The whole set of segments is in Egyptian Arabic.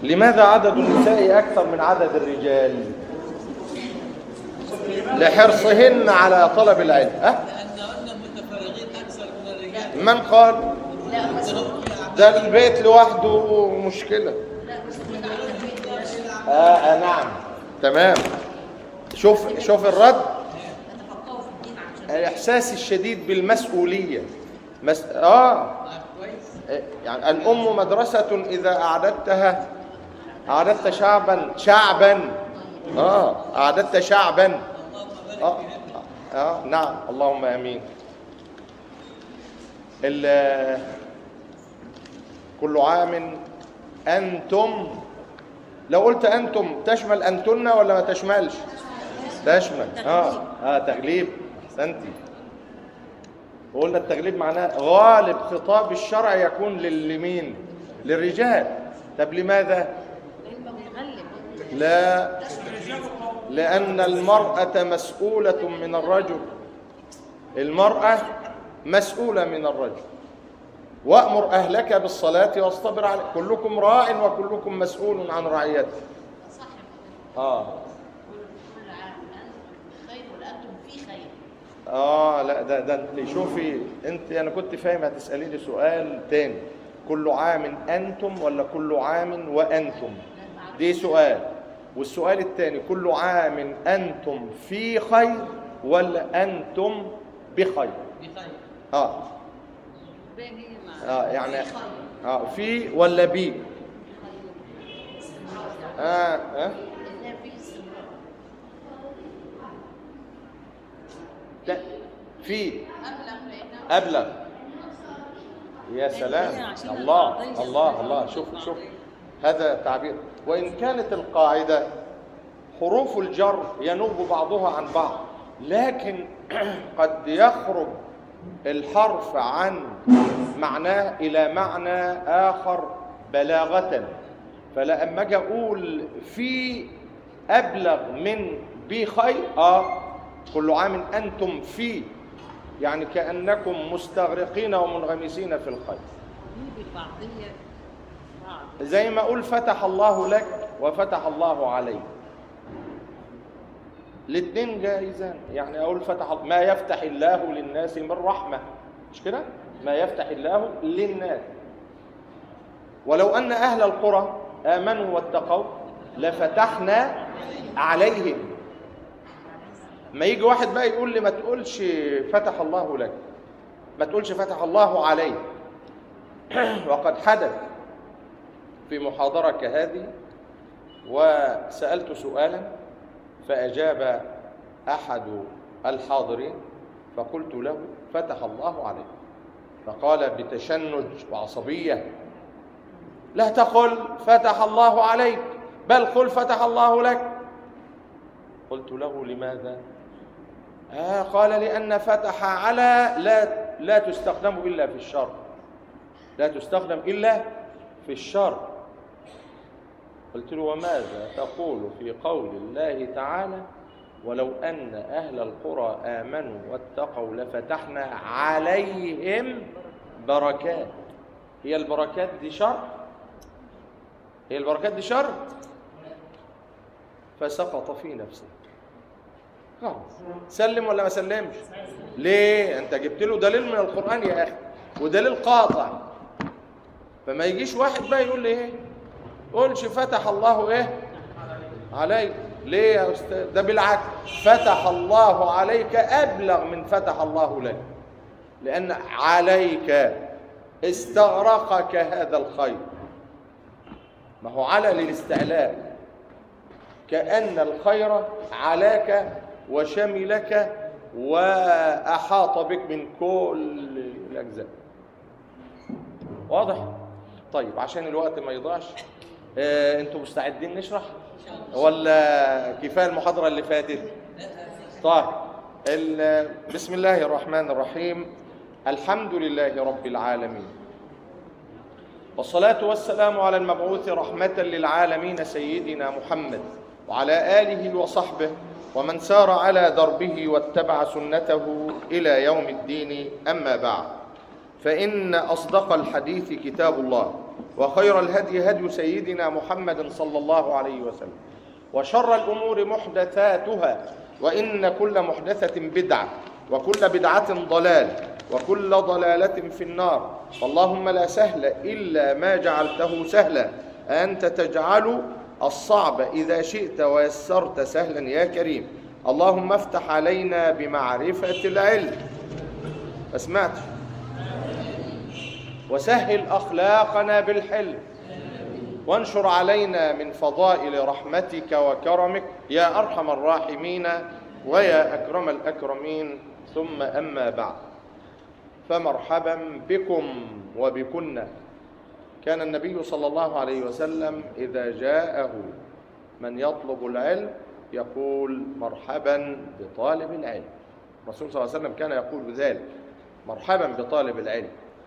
لماذا عدد النساء أكثر من عدد الرجال لحرصهن على طلب العلم أه؟ لأنهن متفرغين أكثر من الرجال من قال ده البيت لوحده مشكلة آه, آه نعم تمام شوف شوف الرد يتفقهوا في الدين عشان الإحساس الشديد بالمسؤولية مس... آه كويس يعني الأم مدرسة إذا أعددتها أعددت شعبا شعبا آه أعددت شعبا آه. آه. نعم اللهم آمين ال- كل عام أنتم لو قلت أنتم تشمل أنتن ولا ما تشملش تشمل آه آه تغليب أحسنتي وقلنا التغليب معناه غالب خطاب الشرع يكون للمين للرجال طب لماذا العلم بيغلب لا لأن المرأة مسؤولة من الرجل المرأة مسؤولة من الرجل وأمر أهلك بالصلاة واصطبر على كلكم راع وكلكم مسؤول عن رعيته صح آه كل عام وانتم خير وانتم في خير آه لا ده ده انت شوفي انت انا كنت فاهم هتسألي لي سؤال تاني كل عام انتم ولا كل عام وانتم دي سؤال والسؤال الثاني كل عام انتم في خير ولا انتم بخير بخير اه باقي مع اه يعني في خير اه في ولا بي اه اه الاثنين في استمرار لا في ابلغ لانه أبلغ يا سلام الله الله الله شوف شوف هذا تعبير وإن كانت القاعدة حروف الجر ينوب بعضها عن بعض لكن قد يخرج الحرف عن معناه إلى معنى آخر بلاغة فلما أجي أقول في أبلغ من بخير آه كل عام أنتم في يعني كأنكم مستغرقين ومنغمسين في الخير دي بعضيه بعض زي ما أقول فتح الله لك وفتح الله عليك الاثنين جائزان يعني أقول فتح ما يفتح الله للناس من رحمة مش كده ما يفتح الله للناس ولو أن أهل القرى آمنوا واتقوا لفتحنا عليهم ما يجي واحد بقى يقول لي ما تقولش فتح الله لك ما تقولش فتح الله عليك وقد حدث في محاضرة كهذه وسألت سؤالا فأجاب أحد الحاضرين فقلت له فتح الله عليك فقال بتشنج وعصبية لا تقل فتح الله عليك بل قل فتح الله لك قلت له لماذا آه قال لأن فتح على لا لا تستخدم إلا في الشر لا تستخدم إلا في الشر قلت له وماذا تقول في قول الله تعالى ولو أن أهل القرى آمنوا واتقوا لفتحنا عليهم بركات هي البركات دي شر هي البركات دي شر فسقط في نفسه خلاص سلم ولا ما سلمش ليه انت جبت له دليل من القرآن يا أخي ودليل قاطع فما يجيش واحد بقى يقول لي ايه قولش فتح الله ايه عليك ليه يا استاذ ده بالعكس فتح الله عليك ابلغ من فتح الله لك لان عليك استغرقك هذا الخير ما هو على للاستعلاء كأن الخير علاك وشملك وأحاط بك من كل الأجزاء واضح؟ طيب عشان الوقت ما يضيعش آه، انتوا مستعدين نشرح ولا كفايه المحاضره اللي فاتت طيب ال- بسم الله الرحمن الرحيم الحمد لله رب العالمين والصلاة والسلام على المبعوث رحمة للعالمين سيدنا محمد وعلى آله وصحبه ومن سار على دربه واتبع سنته إلى يوم الدين أما بعد فإن أصدق الحديث كتاب الله وخير الهدي هدي سيدنا محمد صلى الله عليه وسلم وشر الأمور محدثاتها وإن كل محدثة بدعة وكل بدعة ضلال وكل ضلالة في النار اللهم لا سهل إلا ما جعلته سهلا أنت تجعل الصعب إذا شئت ويسرت سهلا يا كريم اللهم افتح علينا بمعرفة العلم ما سمعتش وسهل أخلاقنا بالحلم وانشر علينا من فضائل رحمتك وكرمك يا أرحم الراحمين ويا أكرم الأكرمين ثم أما بعد فمرحبا بكم وبكن كان النبي صلى الله عليه وسلم إذا جاءه من يطلب العلم يقول مرحبا بطالب العلم الرسول صلى الله عليه وسلم كان يقول بذلك مرحبا بطالب العلم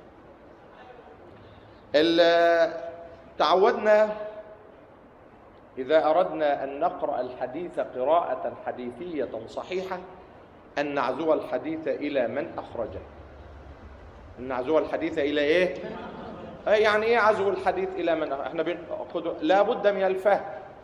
ال- تعودنا إذا أردنا أن نقرأ الحديث قراءة حديثية صحيحة أن نعزو الحديث إلى من أخرجه أن نعزو الحديث إلى إيه؟ أي يعني إيه عزو الحديث إلى من أخرجه؟ إحنا بنأخذ لا بد من الفهم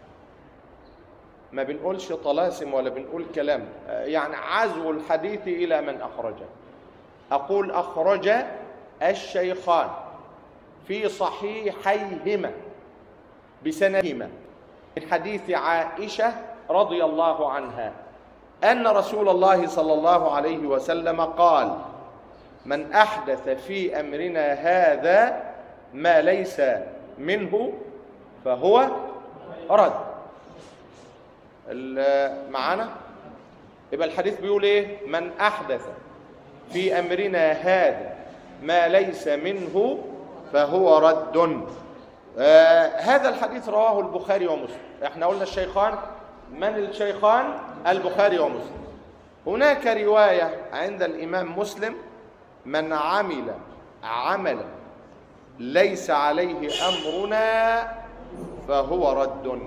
ما بنقولش طلاسم ولا بنقول كلام يعني عزو الحديث إلى من أخرجه أقول أخرج الشيخان في صحيحيهما بسندهما من حديث عائشة رضي الله عنها أن رسول الله صلى الله عليه وسلم قال من أحدث في أمرنا هذا ما ليس منه فهو رد ال- معانا يبقى الحديث بيقول ايه من احدث في امرنا هذا ما ليس منه فهو رد آه هذا الحديث رواه البخاري ومسلم احنا قلنا الشيخان من الشيخان البخاري ومسلم هناك روايه عند الامام مسلم من عمل عملا ليس عليه امرنا فهو رد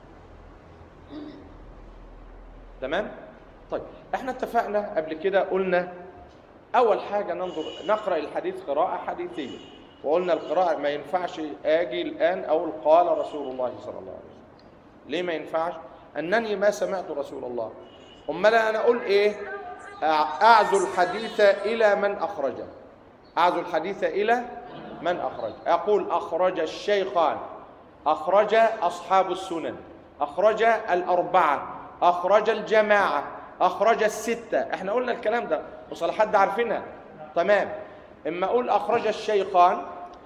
تمام طيب احنا اتفقنا قبل كده قلنا اول حاجه ننظر نقرا الحديث قراءه حديثيه وقلنا القراءه ما ينفعش اجي الان اقول قال رسول الله صلى الله عليه وسلم ليه ما ينفعش انني ما سمعت رسول الله امال انا اقول ايه أع- اعزو الحديث الى من اخرجه اعزو الحديث الى من اخرج اقول اخرج الشيخان اخرج اصحاب السنن اخرج الاربعه اخرج الجماعه اخرج السته احنا قلنا الكلام ده مصطلحات ده عارفينها تمام اما اقول اخرج الشيخان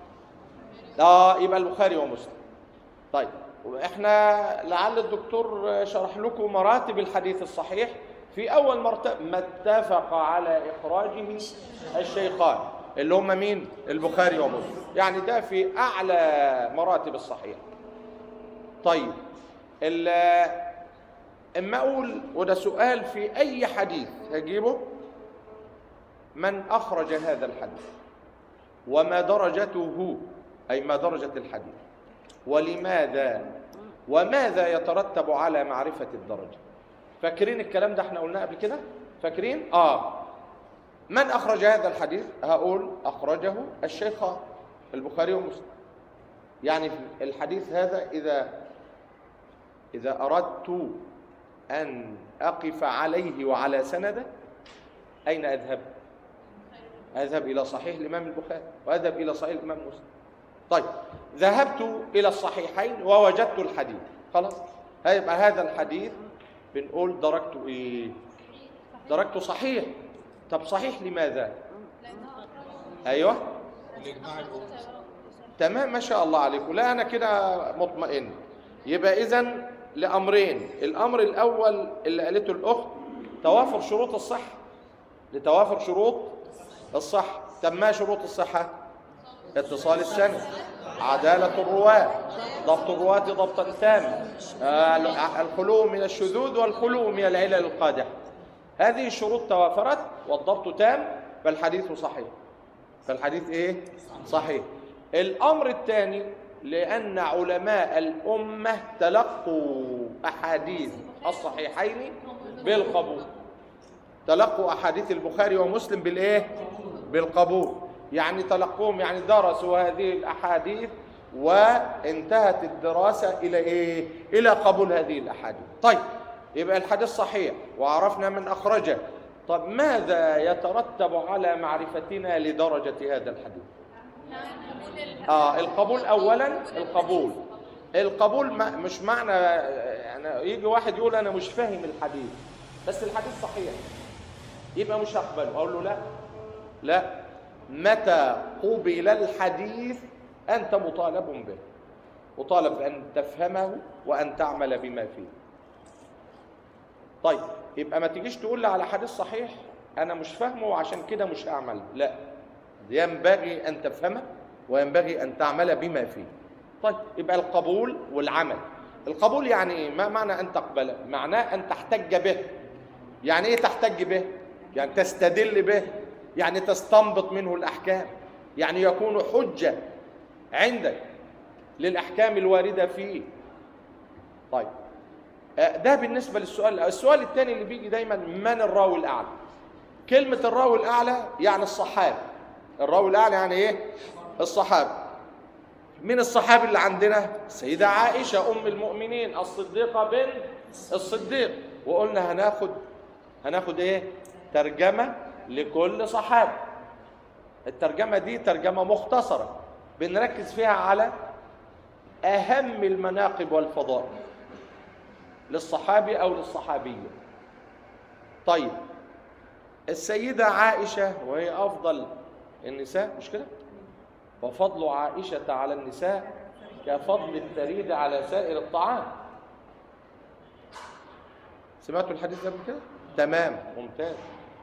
اه يبقى البخاري ومسلم طيب احنا لعل الدكتور شرح لكم مراتب الحديث الصحيح في اول مرتبه ما اتفق على اخراجه الشيخان اللي هم مين البخاري ومسلم يعني ده في اعلى مراتب الصحيح طيب ال- اما اقول وده سؤال في اي حديث هجيبه من اخرج هذا الحديث وما درجته اي ما درجه الحديث ولماذا وماذا يترتب على معرفه الدرجه فاكرين الكلام ده احنا قلناه قبل كده فاكرين اه من اخرج هذا الحديث هقول اخرجه الشيخان البخاري ومسلم يعني الحديث هذا اذا اذا اردت ان اقف عليه وعلى سنده اين اذهب اذهب الى صحيح الامام البخاري واذهب الى صحيح الامام مسلم طيب ذهبت الى الصحيحين ووجدت الحديث خلاص هيبقى هذا الحديث بنقول درجته ايه درجته صحيح طب صحيح لماذا ايوه الإجماع الأمة تمام ما شاء الله عليكم لا انا كده مطمئن يبقى اذا لامرين الامر الاول اللي قالته الاخت توافر شروط الصحه لتوافر شروط الصحه طب ما شروط الصحه اتصال السند عدالة الرواة ضبط الرواة ضبطا تاما آه، الخلو من الشذوذ والخلو من العلل القادحة هذه الشروط توافرت والضبط تام فالحديث صحيح فالحديث ايه صحيح الامر الثاني لان علماء الامه تلقوا احاديث الصحيحين بالقبول تلقوا احاديث البخاري ومسلم بالايه بالقبول يعني تلقوهم يعني درسوا هذه الاحاديث وانتهت الدراسة إلى إيه؟ إلى قبول هذه الأحاديث طيب يبقى الحديث صحيح وعرفنا من أخرجه طب ماذا يترتب على معرفتنا لدرجة هذا الحديث آه القبول أولا القبول القبول ما مش معنى يعني يجي واحد يقول أنا مش فاهم الحديث بس الحديث صحيح يبقى مش هقبله أقول له لا لا متى قبل الحديث أنت مطالب به مطالب أن تفهمه وأن تعمل بما فيه طيب يبقى ما تجيش تقول لي على حديث صحيح أنا مش فاهمه وعشان كده مش هعمل لا ينبغي أن تفهمه وينبغي أن تعمل بما فيه طيب يبقى القبول والعمل القبول يعني إيه؟ ما معنى أن تقبله معناه أن تحتج به يعني إيه تحتج به يعني تستدل به يعني تستنبط منه الأحكام يعني يكون حجة عندك للأحكام الواردة فيه طيب آه، ده بالنسبة للسؤال السؤال الثاني اللي بيجي دايما من الراوي الأعلى كلمة الراوي الأعلى يعني الصحابي الراوي الأعلى يعني إيه الصحابي من الصحابي اللي عندنا السيدة عائشة أم المؤمنين الصديقة بنت الصديق وقلنا هناخد هناخد إيه ترجمة لكل صحابي الترجمة دي ترجمة مختصرة بنركز فيها على أهم المناقب والفضائل للصحابي أو للصحابية طيب السيدة عائشة وهي أفضل النساء مش كده؟ وفضل عائشة على النساء كفضل الثريد على سائر الطعام سمعتوا الحديث ده قبل كده؟ تمام ممتاز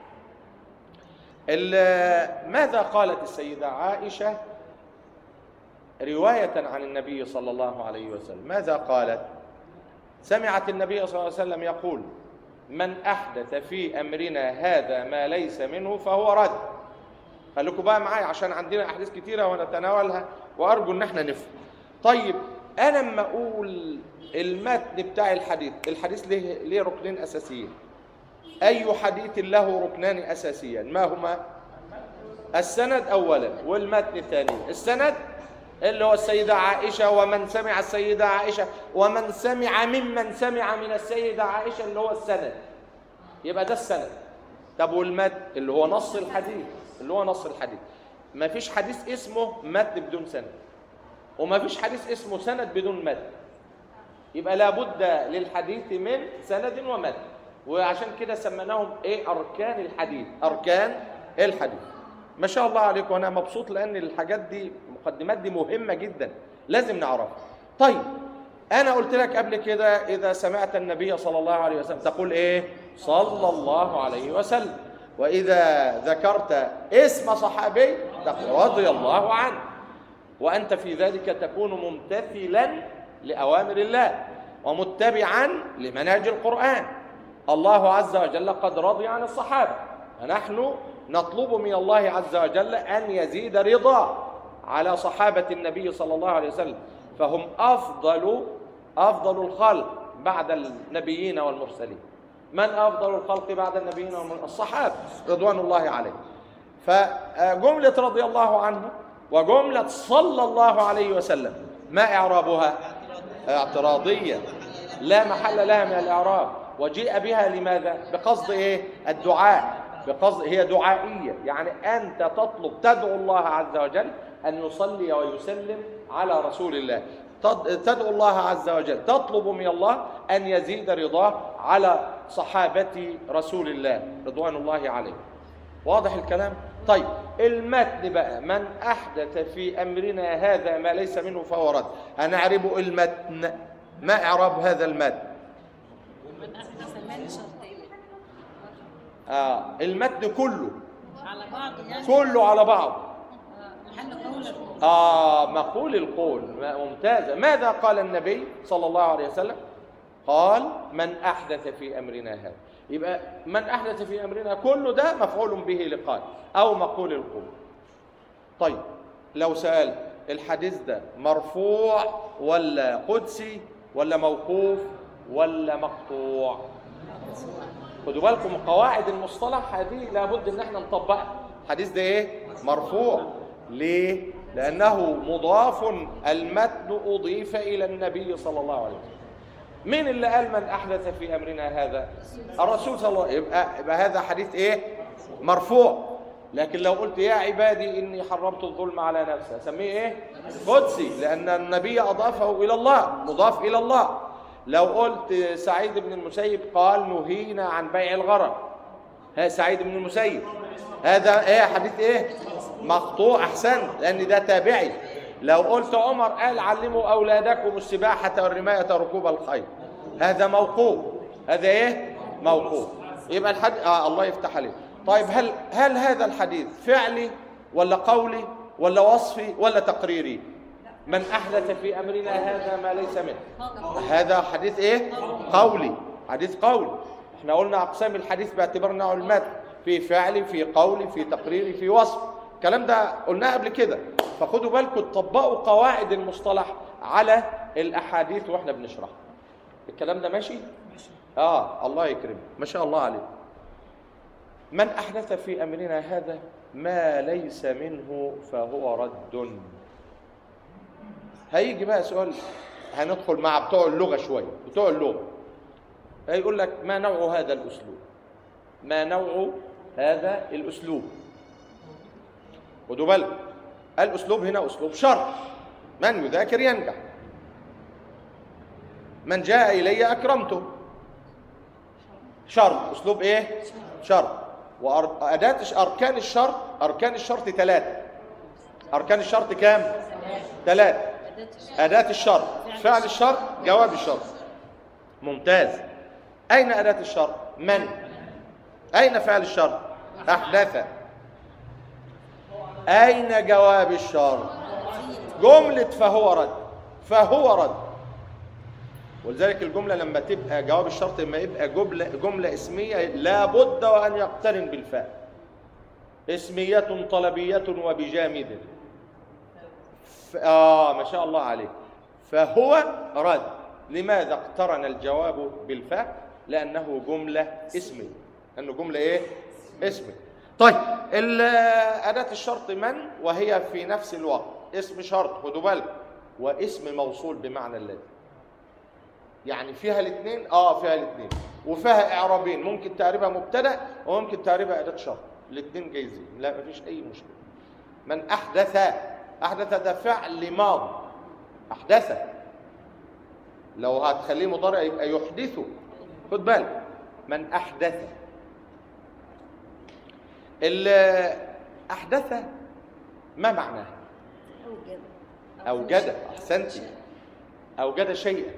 ال- ماذا قالت السيدة عائشة رواية عن النبي صلى الله عليه وسلم ماذا قالت سمعت النبي صلى الله عليه وسلم يقول من أحدث في أمرنا هذا ما ليس منه فهو رد خليكم بقى معايا عشان عندنا أحاديث كتيرة ونتناولها وأرجو إن احنا نفهم طيب أنا لما أقول المتن بتاع الحديث الحديث ليه, ليه ركنين أساسيين أي حديث له ركنان أساسيان ما هما السند أولا والمتن ثانيا السند اللي هو السيدة عائشة ومن سمع السيدة عائشة ومن سمع ممن سمع من السيدة عائشة اللي هو السند يبقى ده السند طب والمتن اللي هو نص الحديث اللي هو نص الحديث ما فيش حديث اسمه متن بدون سند وما فيش حديث اسمه سند بدون متن يبقى لابد للحديث من سند ومتن وعشان كده سميناهم ايه اركان الحديث اركان الحديث ما شاء الله عليكم انا مبسوط لان الحاجات دي المقدمات دي مهمه جدا لازم نعرفها طيب انا قلت لك قبل كده اذا سمعت النبي صلى الله عليه وسلم تقول ايه صلى الله عليه وسلم واذا ذكرت اسم صحابي تقول رضي الله عنه وانت في ذلك تكون ممتثلا لاوامر الله ومتبعا لمنهج القران الله عز وجل قد رضي عن الصحابه ونحن نطلب من الله عز وجل ان يزيد رضا على صحابه النبي صلى الله عليه وسلم فهم افضل افضل الخلق بعد النبيين والمرسلين من افضل الخلق بعد النبيين والمرسلين الصحابه رضوان الله عليهم فجمله رضي الله عنه وجمله صلى الله عليه وسلم ما اعرابها اعتراضيه لا محل لها من الاعراب وجيء بها لماذا بقصد ايه الدعاء بقصد هي دعائيه يعني انت تطلب تدعو الله عز وجل ان يصلي ويسلم على رسول الله تد- تدعو الله عز وجل تطلب من الله ان يزيد رضاه على صحابه رسول الله رضوان الله عليه واضح الكلام طيب المتن بقى من احدث في امرنا هذا ما ليس منه فهو رد هنعرب المتن ما اعراب هذا المتن من أحدث المال شرطين آه المتن كله على بعض يعني كله على بعض آه، محل قولك آه مقول القول ممتازة ماذا قال النبي صلى الله عليه وسلم قال من أحدث في أمرنا هذا يبقى من أحدث في أمرنا كله ده مفعول به لقال أو مقول القول طيب لو سأل الحديث ده مرفوع ولا قدسي ولا موقوف ولا مقطوع خدوا بالكم قواعد المصطلح هذه لابد ان احنا نطبقها الحديث ده ايه مرفوع ليه لأنه مضاف المتن أضيف إلى النبي صلى الله عليه وسلم مين اللي قال من أحدث في أمرنا هذا الرسول صلى الله عليه وسلم يبقى, يبقى هذا حديث إيه مرفوع لكن لو قلت يا عبادي إني حرمت الظلم على نفسي أسميه إيه قدسي لأن النبي أضافه إلى الله مضاف إلى الله لو قلت سعيد بن المسيب قال نهينا عن بيع الغرر ها سعيد بن المسيب هذا ايه حديث ايه مقطوع احسن لان ده تابعي لو قلت عمر قال علموا اولادكم السباحه والرمايه ركوب الخيل هذا موقوف هذا ايه موقوف يبقى الحديث آه الله يفتح عليك طيب هل هل هذا الحديث فعلي ولا قولي ولا وصفي ولا تقريري من احدث في امرنا هذا ما ليس منه هذا حديث ايه قولي حديث قولي احنا قلنا اقسام الحديث باعتبار انه المتن في فعل في قول في تقرير في وصف الكلام ده قلناه قبل كده فخدوا بالكم تطبقوا قواعد المصطلح على الاحاديث واحنا بنشرحها الكلام ده ماشي اه الله يكرمك ما شاء الله عليك من احدث في امرنا هذا ما ليس منه فهو رد هيجي بقى سؤال هندخل مع بتوع اللغه شويه بتوع اللغه هيقول لك ما نوع هذا الاسلوب ما نوع هذا الاسلوب خدوا بالكم الاسلوب هنا اسلوب شرط من يذاكر ينجح من جاء الي اكرمته شرط اسلوب ايه شرط واداه اركان الشرط اركان الشرط ثلاثه اركان الشرط كام ثلاثه اداه الشرط فعل الشرط جواب الشرط ممتاز اين اداه الشرط من أين فعل الشرط؟ أحدث أين جواب الشرط؟ جملة فهو رد فهو رد ولذلك الجملة لما تبقى جواب الشرط لما يبقى جملة جملة اسمية لابد وأن يقترن بالفاء اسمية طلبية وبجامد ف... آه ما شاء الله عليك فهو رد لماذا اقترن الجواب بالفاء؟ لأنه جملة اسمية انه جمله ايه اسم طيب اداه الشرط من وهي في نفس الوقت اسم شرط خدوا بالكم واسم موصول بمعنى الذي يعني فيها الاثنين اه فيها الاثنين وفيها اعرابين ممكن تعربها مبتدا وممكن تعربها اداه شرط الاثنين جايزين لا مفيش اي مشكله من احدث احدث ده فعل ماضي احدث لو هتخليه مضارع يبقى يحدث خد بالك من احدث أحدث ما معناه أوجد أحسنتي أوجد شيئا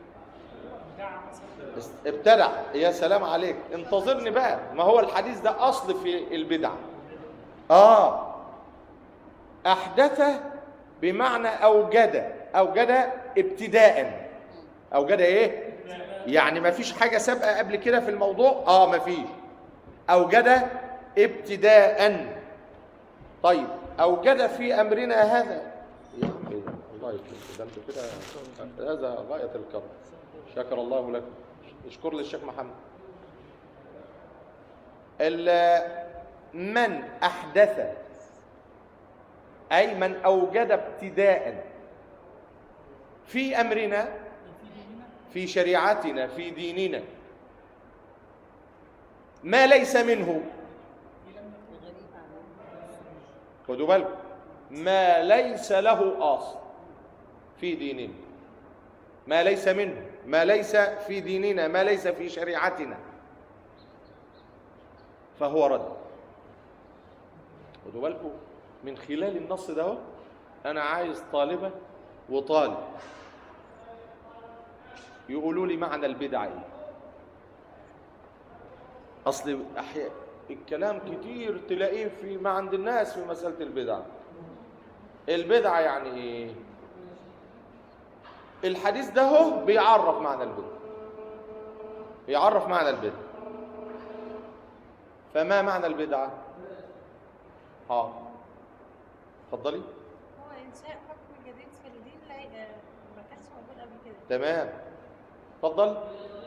ابتدع يا سلام عليك انتظرني بقى ما هو الحديث ده أصل في البدع آه أحدث بمعنى أوجد أوجد ابتداء أوجد إيه؟ يعني ما فيش حاجة سابقة قبل كده في الموضوع؟ آه ما فيش أوجد ابتداء طيب اوجد في امرنا هذا يا عم إيه ده؟ الله يكرمك ده انتوا كده هذا غايه الكرم شكر الله لكم اشكر للشيخ محمد من احدث اي من اوجد ابتداء في امرنا في شريعتنا في ديننا ما ليس منه خدوا بالكم ما ليس له اصل في ديننا ما ليس منه ما ليس في ديننا ما ليس في شريعتنا فهو رد خدوا بالكم من خلال النص ده اهو انا عايز طالبه وطالب يقولوا لي معنى البدع ايه اصل احيانا الكلام كتير تلاقيه في ما عند الناس في مسألة البدع البدعة يعني ايه الحديث ده هو بيعرف معنى البدع بيعرف معنى البدع فما معنى البدعة اه اتفضلي هو إنشاء حكم جديد في الدين لا ي- ما كانش موجود قبل كده تمام اتفضل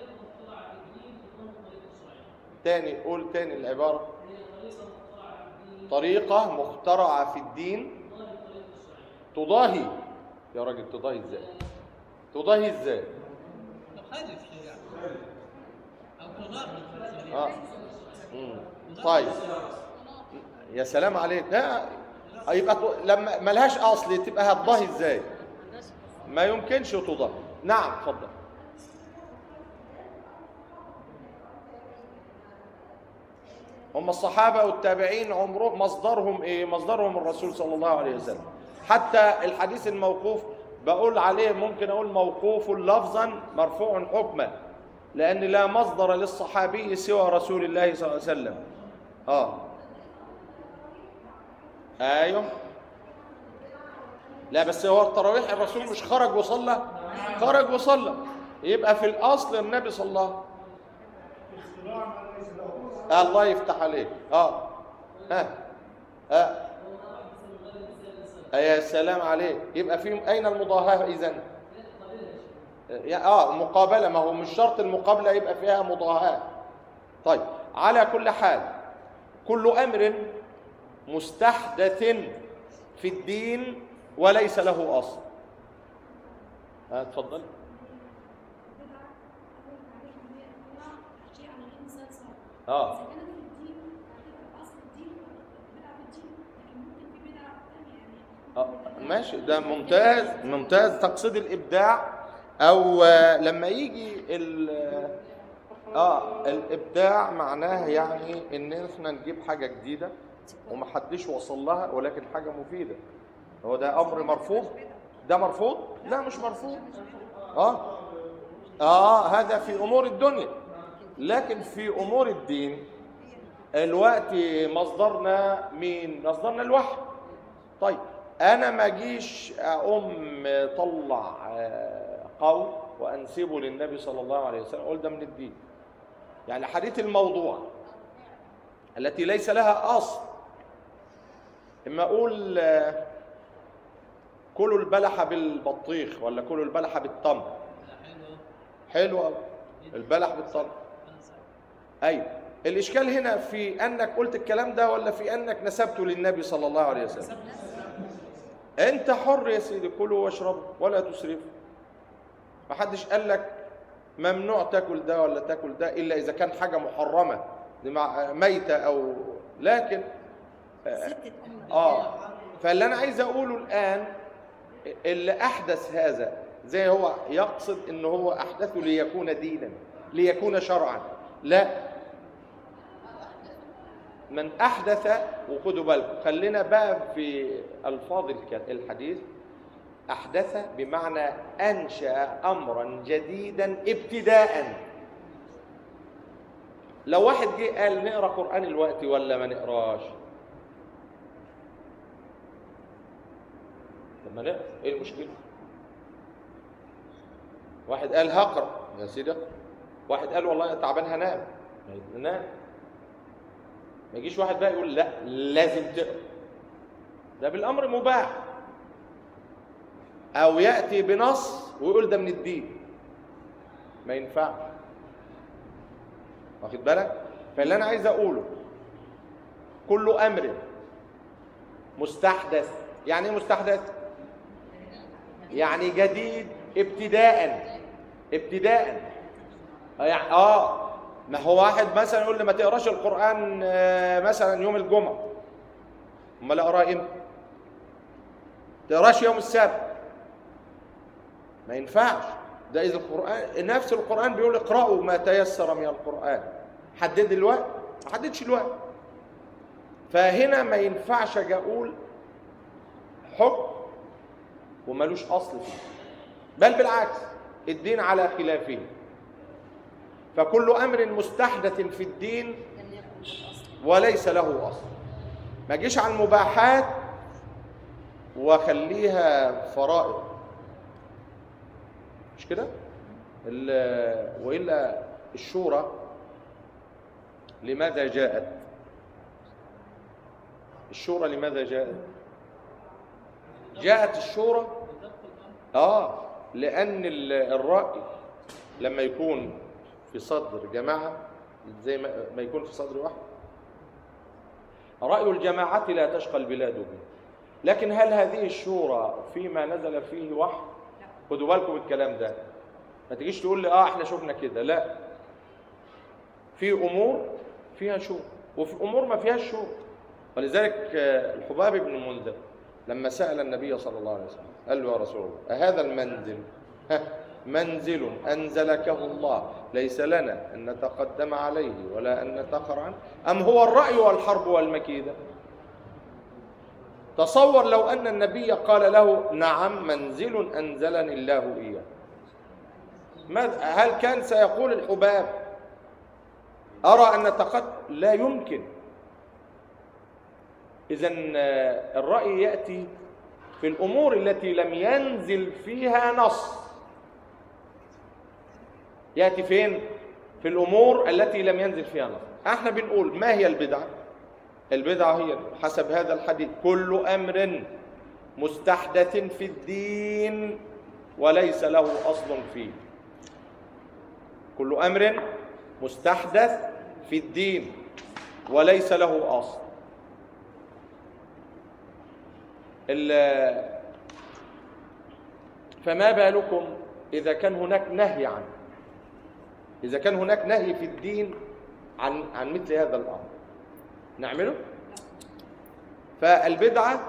تاني قول تاني العبارة طريقة مخترعة في الدين تضاهي يا راجل تضاهي ازاي تضاهي ازاي تخالف الشريعة أو تضاد اه مم. طيب يا سلام عليك لا يبقى ت- لما ملهاش اصل تبقى هتضاهي ازاي ما يمكنش تضاهي نعم اتفضل هم الصحابة والتابعين عمرهم مصدرهم ايه؟ مصدرهم الرسول صلى الله عليه وسلم. حتى الحديث الموقوف بقول عليه ممكن اقول موقوف لفظا مرفوع حكما لان لا مصدر للصحابي سوى رسول الله صلى الله عليه وسلم. اه. ايوه. لا بس هو التراويح الرسول مش خرج وصلى؟ خرج وصلى. يبقى في الاصل النبي صلى الله عليه وسلم الله يفتح عليك اه ها ها يا سلام عليك يبقى في اين المضاهاه اذا يا اه مقابله ما هو مش شرط المقابله يبقى فيها مضاهاه طيب على كل حال كل امر مستحدث في الدين وليس له اصل ها اتفضل اه آه، ماشي ده ممتاز ممتاز تقصد الابداع او آه، لما يجي ال اه الابداع معناه يعني ان احنا نجيب حاجه جديده ومحدش وصل لها ولكن حاجه مفيده هو ده امر مرفوض ده مرفوض لا مش مرفوض اه اه هذا في امور الدنيا لكن في امور الدين الوقت مصدرنا مين مصدرنا الوحي طيب انا ما اجيش اقوم طلع آه، قول وانسبه للنبي صلى الله عليه وسلم اقول ده من الدين يعني حديث الموضوع التي ليس لها اصل اما اقول آه، كلوا البلح بالبطيخ ولا كلوا البلح بالتمر حلو أوي. البلح بالتمر ايوه الاشكال هنا في انك قلت الكلام ده ولا في انك نسبته للنبي صلى الله عليه وسلم انت حر يا سيدي كلوا واشربوا ولا تسرفوا محدش قال لك ممنوع تاكل ده ولا تاكل ده الا اذا كان حاجه محرمه دي مع- ميته او لكن اه فاللي انا عايز اقوله الان اللي احدث هذا زي هو يقصد ان هو احدثه ليكون دينا ليكون شرعا لا من احدث وخدوا بالكم خلينا بقى في الفاظ الك- الحديث احدث بمعنى انشا امرا جديدا ابتداء لو واحد جه قال نقرا قران الوقت ولا ما نقراش طب ما نقرا ايه المشكله واحد قال هقرا يا سيدي اقرا واحد قال والله تعبان هنام نام ما يجيش واحد بقى يقول لا لازم تقرا ده بالامر مباح او ياتي بنص ويقول ده من الدين ما ينفعش واخد بالك فاللي انا عايز اقوله كل امر مستحدث يعني ايه مستحدث يعني جديد ابتداء ابتداء يعني اه ما هو واحد مثلا يقول لي ما تقراش القران آه، مثلا يوم الجمعه امال اقراه امتى تقراش يوم السبت ما ينفعش ده اذا القران نفس القران بيقول اقرأوا ما تيسر من القران حدد الوقت ما حددش الوقت فهنا ما ينفعش اجي اقول حكم وملوش اصل فيه بل بالعكس الدين على خلافه فكل امر مستحدث في الدين وليس له اصل ما اجيش على المباحات واخليها فرائض مش كده ال- والا الشورى لماذا جاءت الشورى لماذا جاءت جاءت الشورى اه لان ال- الراي لما يكون في صدر جماعه زي ما ما يكون في صدر واحد راي الجماعه لا تشقى البلاد به لكن هل هذه الشورى فيما نزل فيه وحي خدوا بالكم الكلام ده ما تجيش تقول لي اه احنا شفنا كده لا في امور فيها شورى وفي امور ما فيهاش شورى ولذلك آه، الحباب بن المنذر لما سال النبي صلى الله عليه وسلم قال له يا رسول الله أهذا المنزل ها، منزل انزلكه الله ليس لنا ان نتقدم عليه ولا ان نتاخر عنه ام هو الراي والحرب والمكيده تصور لو ان النبي قال له نعم منزل انزلني الله اياه ماذا هل كان سيقول الحباب ارى ان نتقدم لا يمكن اذا الراي ياتي في الامور التي لم ينزل فيها نص ياتي فين في الامور التي لم ينزل فيها نص احنا بنقول ما هي البدعه البدعه هي حسب هذا الحديث كل امر مستحدث في الدين وليس له اصل فيه كل امر مستحدث في الدين وليس له اصل ال- فما بالكم اذا كان هناك نهي عنه إذا كان هناك نهي في الدين عن عن مثل هذا الأمر نعمله؟ فالبدعة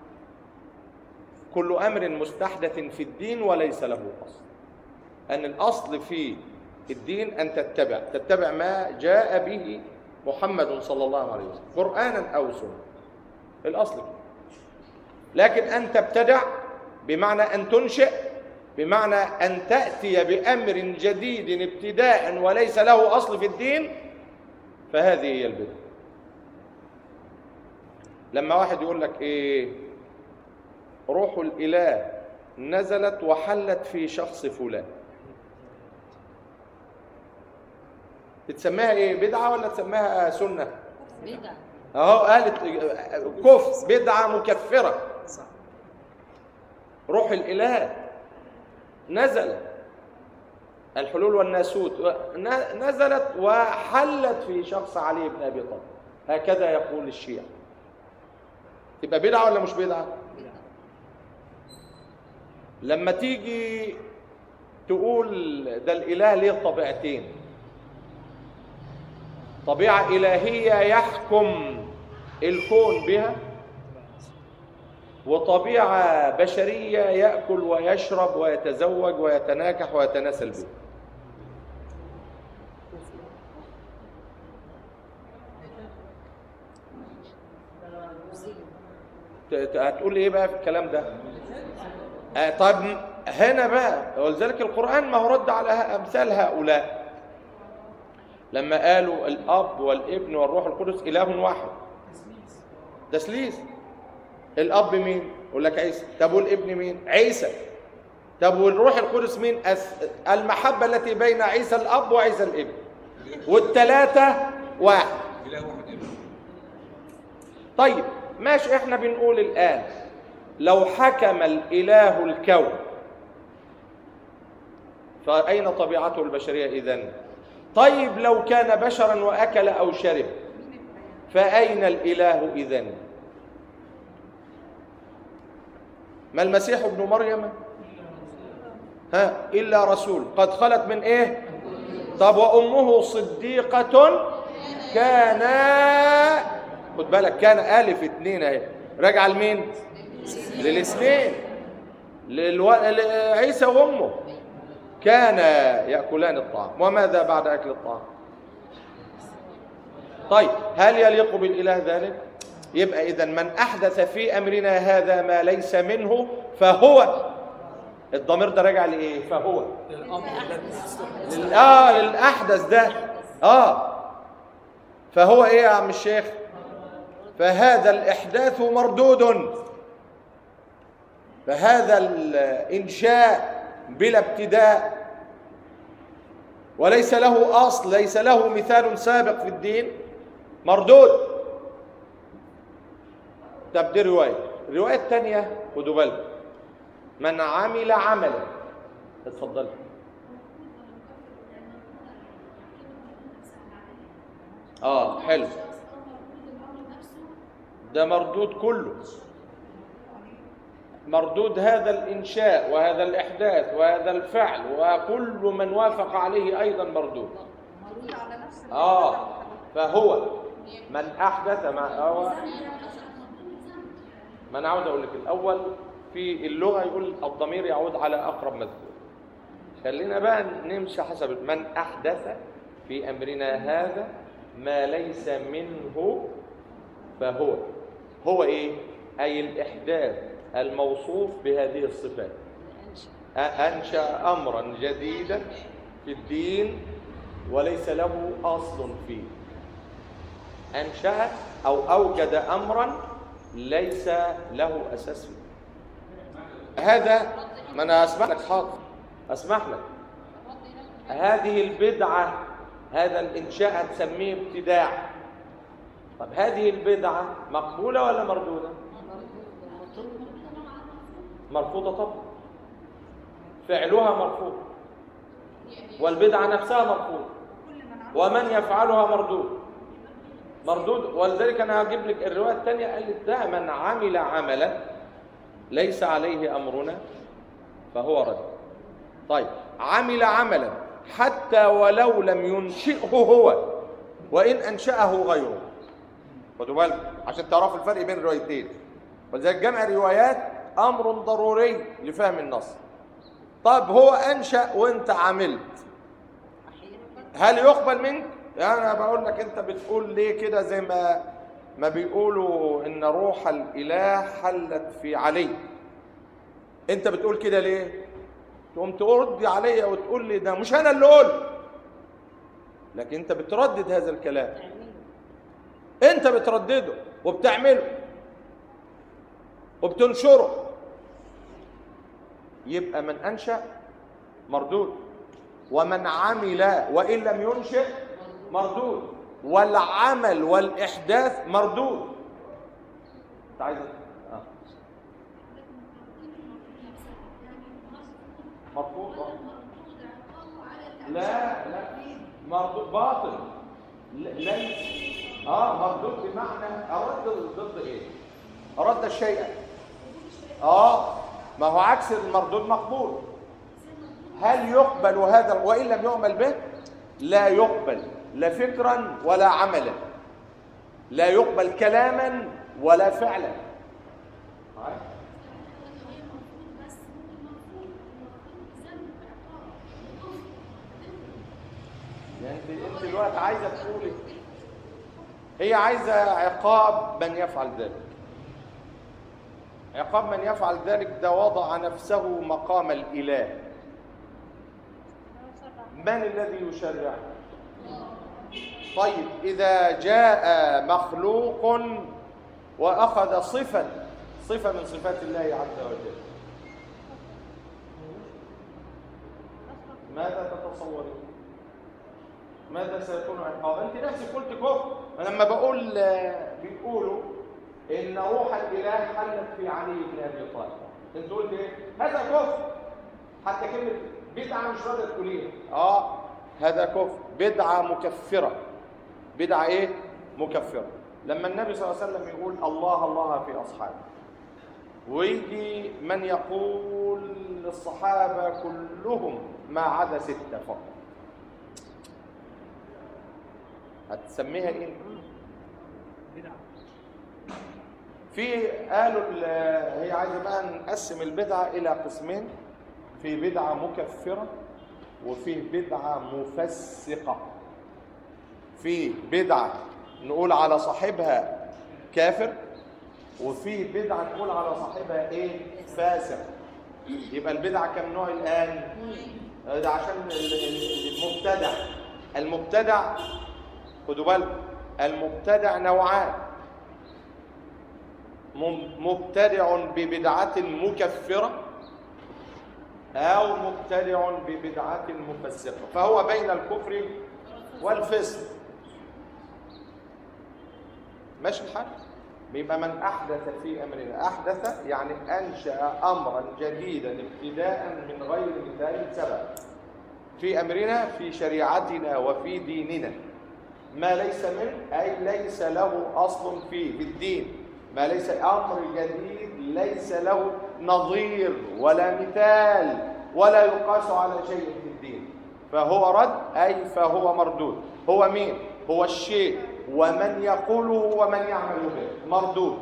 كل أمر مستحدث في الدين وليس له أصل أن الأصل في الدين أن تتبع تتبع ما جاء به محمد صلى الله عليه وسلم قرآنا أو سنة الأصل كده. لكن أن تبتدع بمعنى أن تنشئ بمعنى أن تأتي بأمر جديد ابتداء وليس له أصل في الدين فهذه هي البدعة لما واحد يقول لك إيه روح الإله نزلت وحلت في شخص فلان تسميها ايه بدعة ولا تسميها سنة بدعة اهو قالت كفر بدعة مكفرة صح روح الإله نزل الحلول والناسوت ن- نزلت وحلت في شخص علي بن أبي طالب هكذا يقول الشيعة تبقى بدعة ولا مش بدعة لما تيجي تقول ده الإله ليه طبيعتين طبيعة إلهية يحكم الكون بها وطبيعة بشرية يأكل ويشرب ويتزوج ويتناكح ويتناسل به ت- ت- هتقول ايه بقى في الكلام ده آه طيب هنا بقى ولذلك القرآن ما هو رد على ه- أمثال هؤلاء لما قالوا الأب والابن والروح القدس إله واحد تسليس الاب مين يقول لك عيسى طب والابن مين عيسى طب والروح القدس مين أس... المحبه التي بين عيسى الاب وعيسى الابن والثلاثه واحد اله واحد ابن طيب ماشي احنا بنقول الان لو حكم الاله الكون فاين طبيعته البشريه اذن طيب لو كان بشرا واكل او شرب فاين الاله اذن ما المسيح ابن مريم ها الا رسول قد خلت من ايه طب وامه صديقه كان خد بالك كان الف اتنين اهي راجعه لمين للاثنين للو... لعيسى وامه كان ياكلان الطعام وماذا بعد اكل الطعام طيب هل يليق بالاله ذلك يبقى اذا من احدث في امرنا هذا ما ليس منه فهو الضمير ده راجع لايه فهو الامر الذي استحدث لل- اه للاحدث ده اه فهو ايه يا عم الشيخ فهذا الاحداث مردود فهذا الانشاء بلا ابتداء وليس له اصل ليس له مثال سابق في الدين مردود طب دي روايه الروايه الثانيه خدوا بالكم من عمل عملا اتفضل اه حلو ده مردود كله مردود هذا الإنشاء وهذا الإحداث وهذا الفعل وكل من وافق عليه أيضا مردود مربوط على نفس ال- آه فهو من أحدث مع هو ما أنا عاوز أقول لك الأول في اللغة يقول الضمير يعود على أقرب مذكور خلينا بقى نمشي حسب من أحدث في أمرنا هذا ما ليس منه فهو هو إيه؟ أي الإحداث الموصوف بهذه الصفات أ- أنشأ أمرا جديدا في الدين وليس له أصل فيه أنشأ أو أوجد أمرا ليس له أساس فيه هذا ما أنا أسمح لك حاضر أسمح لك هذه البدعة هذا الإنشاء هتسميه ابتداع طب هذه البدعة مقبولة ولا مردودة؟ مرفوضة طبعا فعلها مرفوض والبدعة نفسها مرفوض كل من عمل ومن يفعلها مردود مردود ولذلك انا هجيب لك الروايه الثانيه قالت ده من عمل عملا ليس عليه امرنا فهو رد طيب عمل عملا حتى ولو لم ينشئه هو وان انشاه غيره خدوا بالك عشان تعرفوا الفرق بين الروايتين ولذلك جمع الروايات امر ضروري لفهم النص طب هو انشا وانت عملت هل يقبل منك؟ يعني انا بقول لك انت بتقول ليه كده زي ما ما بيقولوا ان روح الاله حلت في علي انت بتقول كده ليه؟ تقوم تردي عليا وتقول لي ده مش انا اللي قلت لكن انت بتردد هذا الكلام انت بتردده وبتعمله وبتنشره يبقى من انشا مردود ومن عمل وان لم ينشئ مردود والعمل والاحداث مردود انت عايز آه. مرفوض آه. لا لا مردود باطل ل- ليس اه مردود بمعنى ارد ضد ايه ارد الشيء اه ما هو عكس المردود مقبول هل يقبل هذا وان لم يعمل به لا يقبل لا فكرا ولا عملا لا يقبل كلاما ولا فعلا يعني انت انت دلوقتي عايزه تقولي هي عايزه عقاب من يفعل ذلك عقاب من يفعل ذلك ده وضع نفسه مقام الاله من الذي يشرع طيب اذا جاء مخلوق واخذ صفه صفه من صفات الله عز وجل ماذا تتصورون ماذا سيكون عقابا انت نفسك قلت كفر أنا لما بقول آه، بيقولوا ان روح الاله حلت في علي بن ابي طالب انت قلت ايه هذا كفر حتى كلمه بدعه مش راضيه تقوليها اه هذا كفر بدعه مكفره بدعه ايه مكفره لما النبي صلى الله عليه وسلم يقول الله الله في اصحابه ويجي من يقول الصحابه كلهم ما عدا سته فقط هتسميها ايه في قالوا ال- هي عايزه بقى نقسم البدعه الى قسمين في بدعه مكفره وفي بدعه مفسقه في بدعه نقول على صاحبها كافر وفي بدعه نقول على صاحبها ايه فاسق يبقى البدعه كم نوع الان ده عشان ال- ال- المبتدع المبتدع خدوا بالكم المبتدع نوعان مم- مبتدع ببدعة مكفرة أو مبتدع ببدعة مفسقة فهو بين الكفر والفسق ماشي الحال بيبقى من أحدث في أمرنا أحدث يعني أنشأ أمرا جديدا ابتداء من غير مثال سبق في أمرنا في شريعتنا وفي ديننا ما ليس منه أي ليس له أصل فيه في الدين ما ليس امر جديد ليس له نظير ولا مثال ولا يقاس على شيء في الدين فهو رد اي فهو مردود هو مين هو الشيء ومن يقوله ومن يعمل به مردود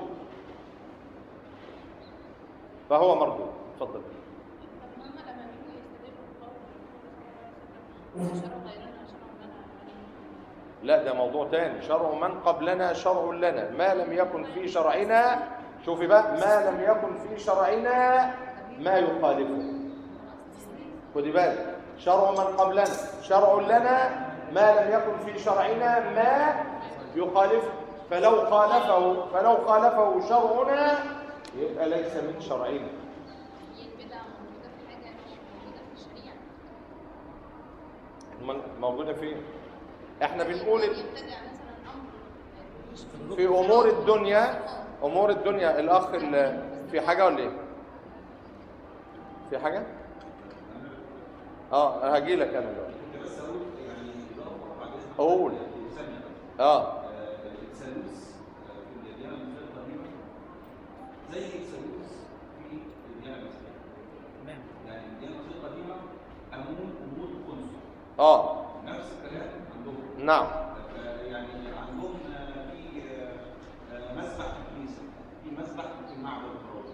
فهو مردود تفضل طب ما هم لما بيجوا يستدلوا بقول شرع غيرنا شرع لنا لا ده موضوع تاني شرع من قبلنا شرع لنا ما لم يكن في شرعنا شوفي بقى ما لم يكن في شرعنا ما يخالفه خدي بالك شرع من قبلنا شرع لنا ما لم يكن في شرعنا ما يخالفه فلو خالفه فلو خالفه شرعنا يبقى ليس من شرعنا هي البدعة موجودة في حاجة مش موجودة في الشريعة أمال موجوده فين احنا بنقول يبتدع مثلا أمر مش في امور الدنيا امور الدنيا الاخ ال- في حاجه ولا ايه في حاجه اه هاجي لك انا دلوقتي كنت بس اقول يعني اضافه بعد اذنك قول. ثانيه اه آه، الثالوث آه، في الديانه المسيحيه القديمه زي الثالوث في الديانه المسيحيه تمام يعني الديانه المسيحيه القديمه امون امور خنثى اه نفس الكلام عندهم نعم آه، يعني عندهم آه، في آه، آه، مسبح في الكنيسه في مسبح في المعبد الفرعوني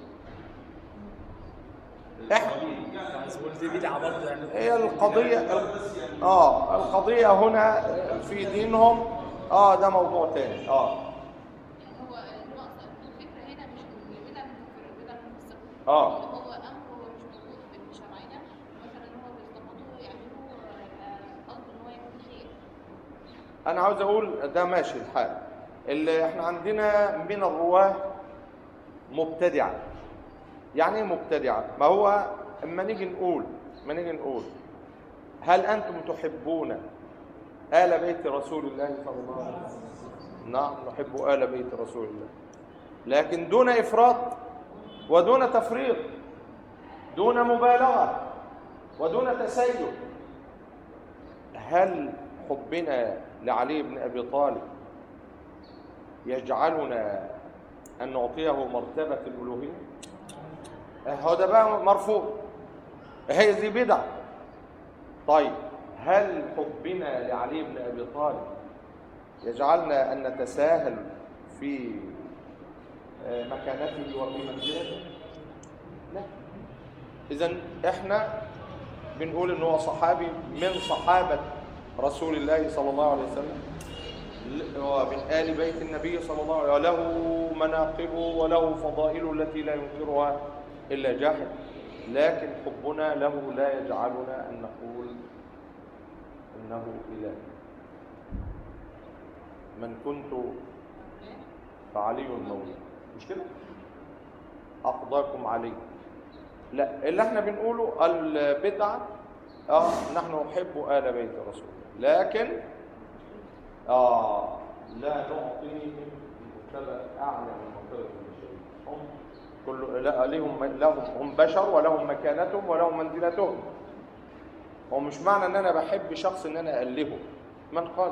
إحنا- يعني بس قلت دي بدعه برضه يعني هي القضيه اه القضيه هنا في دينهم اه ده موضوع تاني اه يعني هو النقطة الفكرة هنا مش إن البدع مكفرة البدع مفسقة آه. هو أمر هو مش موجود في شرعنا مثلا هو بيستنبطوه يعملوه آه، قصد إن هو يكون خير انا عاوز اقول ده ماشي الحال اللي احنا عندنا من الرواه مبتدعه يعني ايه مبتدعه ما هو اما نيجي نقول اما نيجي نقول هل انتم تحبون آل بيت رسول الله صلى الله عليه وسلم نعم نحب آل بيت رسول الله لكن دون إفراط ودون تفريط دون مبالغة ودون تسيب هل حبنا لعلي بن ابي طالب يجعلنا ان نعطيه مرتبه الالوهيه هو ده بقى مرفوض هي دي بدع طيب هل حبنا لعلي بن ابي طالب يجعلنا ان نتساهل في آه، مكانته وفي منزلته لا اذا احنا بنقول ان هو صحابي من صحابه رسول الله صلى الله عليه وسلم ل- ومن آل بيت النبي صلى الله عليه وسلم وله مناقبه وله فضائله التي لا ينكرها إلا جاحد لكن حبنا له لا يجعلنا أن نقول إنه إله من كنت فعلي مولى مش كده أقضاكم علي لا اللي احنا بنقوله البدعة اه نحن نحب آل بيت رسول الله لكن اه لا نعطيهم مرتبة أعلى من مرتبة البشرية هم كل لا لهم لهم هم بشر ولهم مكانتهم ولهم منزلتهم هو مش معنى ان انا بحب شخص ان انا ألهه من قال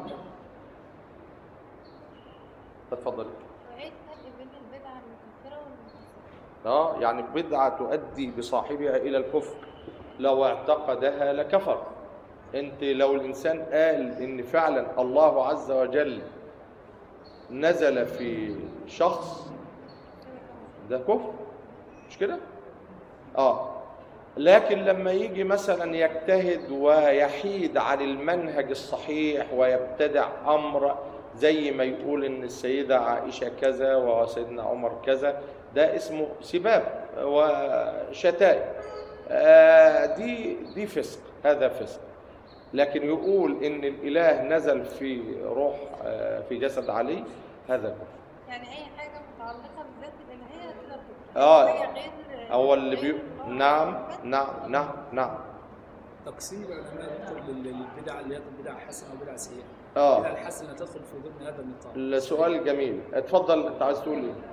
اتفضل وإيه الفرق بين البدعة المكفرة والمفسقة؟ اه يعني بدعة تؤدي بصاحبها إلى الكفر لو اعتقدها لكفر انت لو الإنسان قال إن فعلا الله عز وجل نزل في شخص ده كفر مش كده اه لكن لما يجي مثلا يجتهد ويحيد عن المنهج الصحيح ويبتدع امر زي ما يقول ان السيده عائشه كذا وسيدنا عمر كذا ده اسمه سباب وشتائم آه دي دي فسق هذا فسق لكن يقول ان الاله نزل في روح آه في جسد علي هذا كفر يعني أي حاجة متعلقة بالذات الإلهية كده كفر آه. حاجة غير هو اللي بي... غير الله نعم كفر. نعم نعم نعم تقسيم العلماء يدخل للبدع اللي هي بدع حسنه وبدع سيئه آه. البدع الحسنه تدخل في ضمن هذا النطاق السؤال جميل اتفضل انت عايز تقول ايه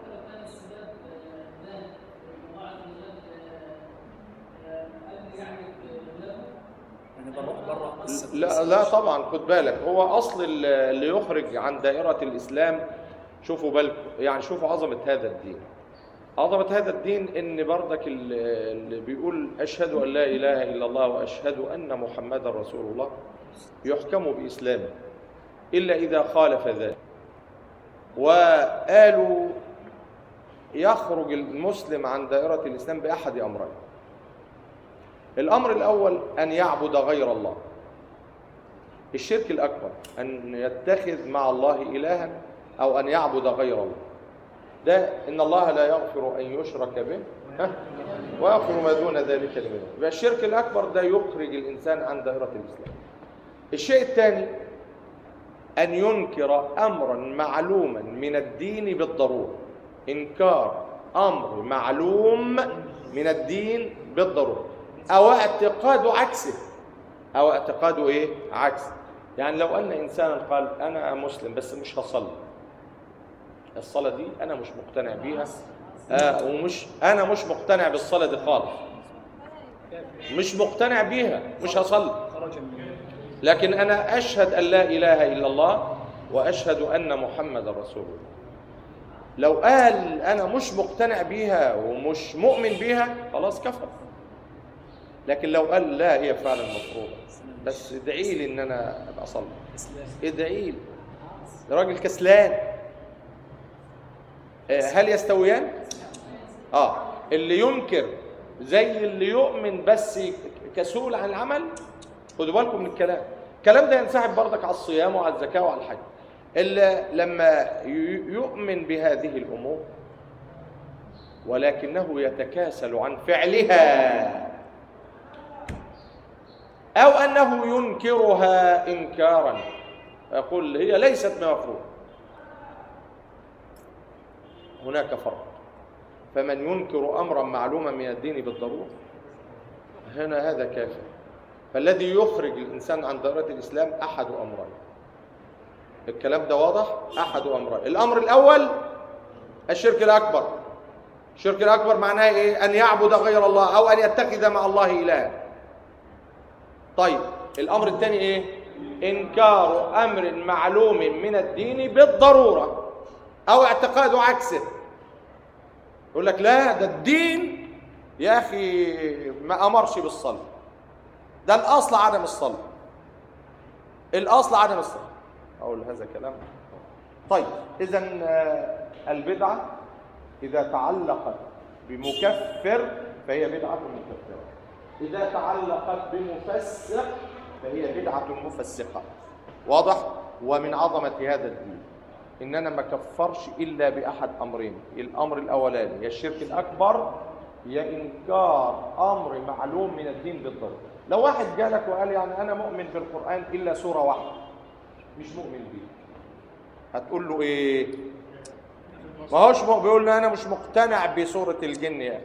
يعني بره بره قصه لا لا طبعا خد بالك هو اصل ال- اللي يخرج عن دائره الاسلام شوفوا بالكم يعني شوفوا عظمة هذا الدين عظمة هذا الدين ان بردك ال- اللي بيقول اشهد ان لا اله الا الله واشهد ان محمدا رسول الله يحكم باسلامه الا اذا خالف ذلك وقالوا يخرج المسلم عن دائرة الاسلام باحد امرين الامر الاول ان يعبد غير الله الشرك الاكبر ان يتخذ مع الله الها او ان يعبد غير الله ده ان الله لا يغفر ان يشرك به ها؟ ويغفر ما دون ذلك لمن يشاء. يبقى الشرك الاكبر ده يخرج الانسان عن دائره الاسلام الشيء الثاني ان ينكر امرا معلوما من الدين بالضروره انكار امر معلوم من الدين بالضروره او اعتقاد عكسه او اعتقاده ايه عكسه يعني لو ان انسانا قال انا مسلم بس مش هصلي الصلاة دي أنا مش مقتنع بيها آه ومش أنا مش مقتنع بالصلاة دي خالص مش مقتنع بيها مش هصلي خرج من لكن أنا أشهد أن لا إله إلا الله وأشهد أن محمد رسول الله لو قال أنا مش مقتنع بيها ومش مؤمن بيها خلاص كفر لكن لو قال لا هي فعلا مفروضة بس ادعي لي إن أنا أبقى أصلي اسلام ادعي لي راجل كسلان آه، هل يستويان؟ اه اللي ينكر زي اللي يؤمن بس كسول عن العمل خدوا بالكم من الكلام الكلام ده ينسحب برضك على الصيام وعلى الزكاه وعلى الحج اللي لما ي- يؤمن بهذه الامور ولكنه يتكاسل عن فعلها او انه ينكرها انكارا يقول هي ليست بمفروض هناك فرق فمن ينكر امرا معلوما من الدين بالضروره هنا هذا كافر فالذي يخرج الانسان عن دائره الاسلام احد امرين الكلام ده واضح احد امرين الامر الاول الشرك الاكبر الشرك الاكبر معناه ايه ان يعبد غير الله او ان يتخذ مع الله الها طيب الامر الثاني ايه انكار امر معلوم من الدين بالضروره او اعتقاد عكسه يقول لك لا ده الدين يا اخي ما امرش بالصلاه ده الاصل عدم الصلاه الاصل عدم الصلاه اقول هذا كلام طيب اذا البدعه اذا تعلقت بمكفر فهي بدعه مكفره اذا تعلقت بمفسق فهي بدعه مفسقه واضح ومن عظمه هذا الدين ان انا ما كفرش الا باحد امرين الامر الاولاني يا الشرك الاكبر يا انكار امر معلوم من الدين بالضروره لو واحد جالك وقال يعني انا مؤمن بالقران الا سوره واحده مش مؤمن بيه هتقول له ايه ما هوش مؤ- بيقول له انا مش مقتنع بسوره الجن يعني